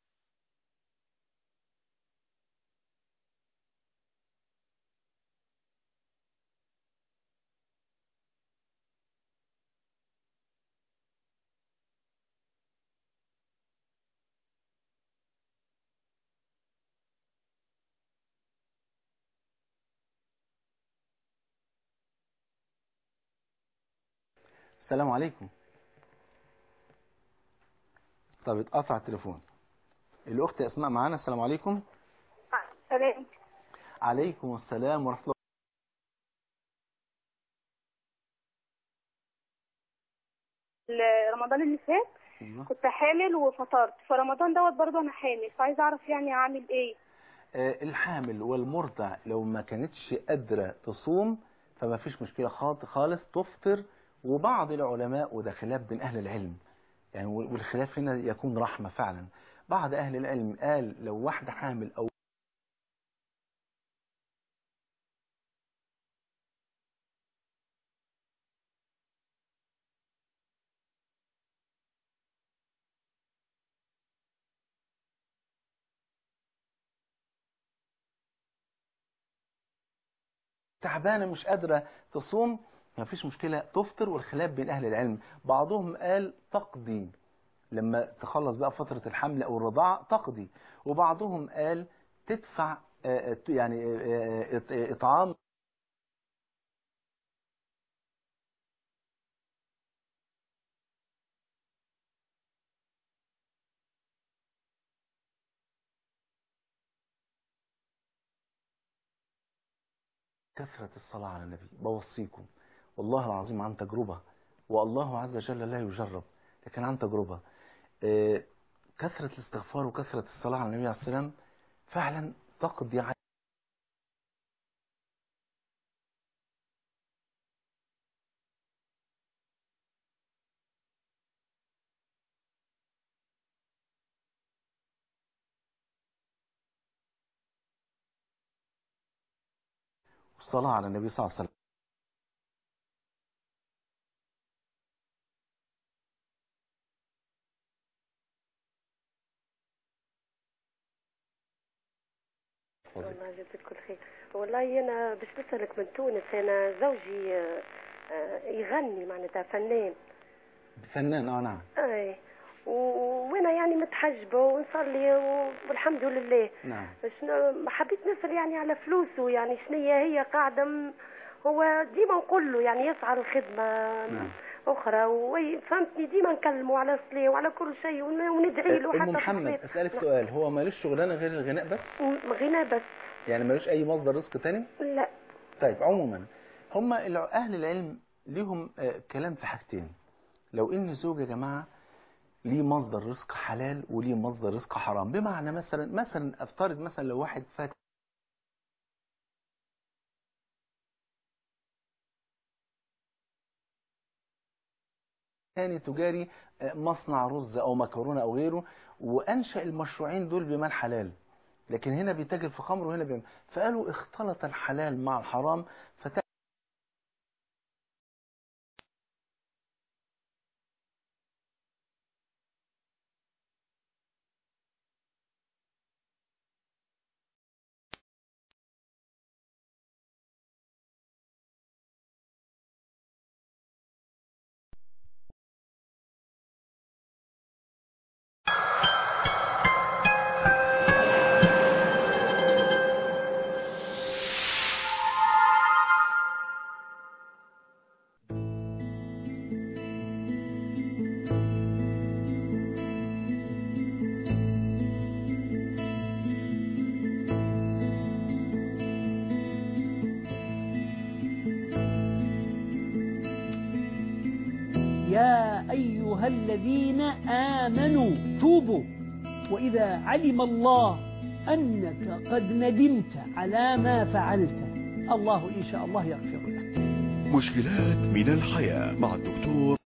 السلام عليكم طب اتقطع التليفون الأخت أسماء معانا السلام عليكم سلام عليكم السلام ورحمة الله رمضان اللي فات الله كنت حامل وفطرت فرمضان دوت برضه انا حامل فعايزه اعرف يعني اعمل ايه آه، الحامل والمرضع لو ما كانتش قادرة تصوم فما فيش مشكلة خالص خالص تفطر وبعض العلماء وده خلاف بين أهل العلم يعني والخلاف هنا يكون رحمة فعلا بعض أهل العلم قال لو واحدة حامل أو تعبانة مش قادرة تصوم ما فيش مشكلة تفطر والخلاف بين أهل العلم بعضهم قال تقضي لما تخلص بقى فترة الحمل أو الرضاعة تقضي وبعضهم قال تدفع آه، يعني آه، آه، إطعام كثرة الصلاة على النبي بوصيكم والله العظيم عن تجربة والله عز وجل لا يجرب لكن عن تجربة آه، كثرة الاستغفار وكثرة الصلاة على النبي عليه الصلاة والسلام فعلا تقضي على الصلاة على النبي صلى الله عليه وسلم والله جزاك كل خير والله انا باش نسالك من تونس انا زوجي آه، آه، يغني معناتها فنان فنان اه نعم اي و- وانا يعني متحجبه ونصلي و- والحمد لله نعم شنو حبيت نسال يعني على فلوسه يعني شنو هي قاعده م- هو ديما نقول له يعني يسعى لخدمه نعم اخرى وي- فهمتني ديما نكلمه على الصلاه وعلى كل شيء ون- وندعي له أم حتى في محمد الصلاة. أسألك نعم. سؤال هو مالوش شغلانة غير الغناء بس م- غنى بس يعني مالوش أي مصدر رزق تاني لا طيب عموما هم الع- أهل العلم ليهم آه، كلام في حاجتين لو إن زوج يا جماعة ليه مصدر رزق حلال وليه مصدر رزق حرام بمعنى مثلا مثلا افترض مثلا لو واحد فاتح ثاني تجاري آه، مصنع رز او مكرونه او غيره وانشا المشروعين دول بمال حلال لكن هنا بيتاجر في خمر وهنا بيعمل فقالوا اختلط الحلال مع الحرام فت يا أيها الذين آمنوا توبوا وإذا علم الله أنك قد ندمت على ما فعلت الله إن شاء الله يغفر لك مشكلات من الحياة مع الدكتور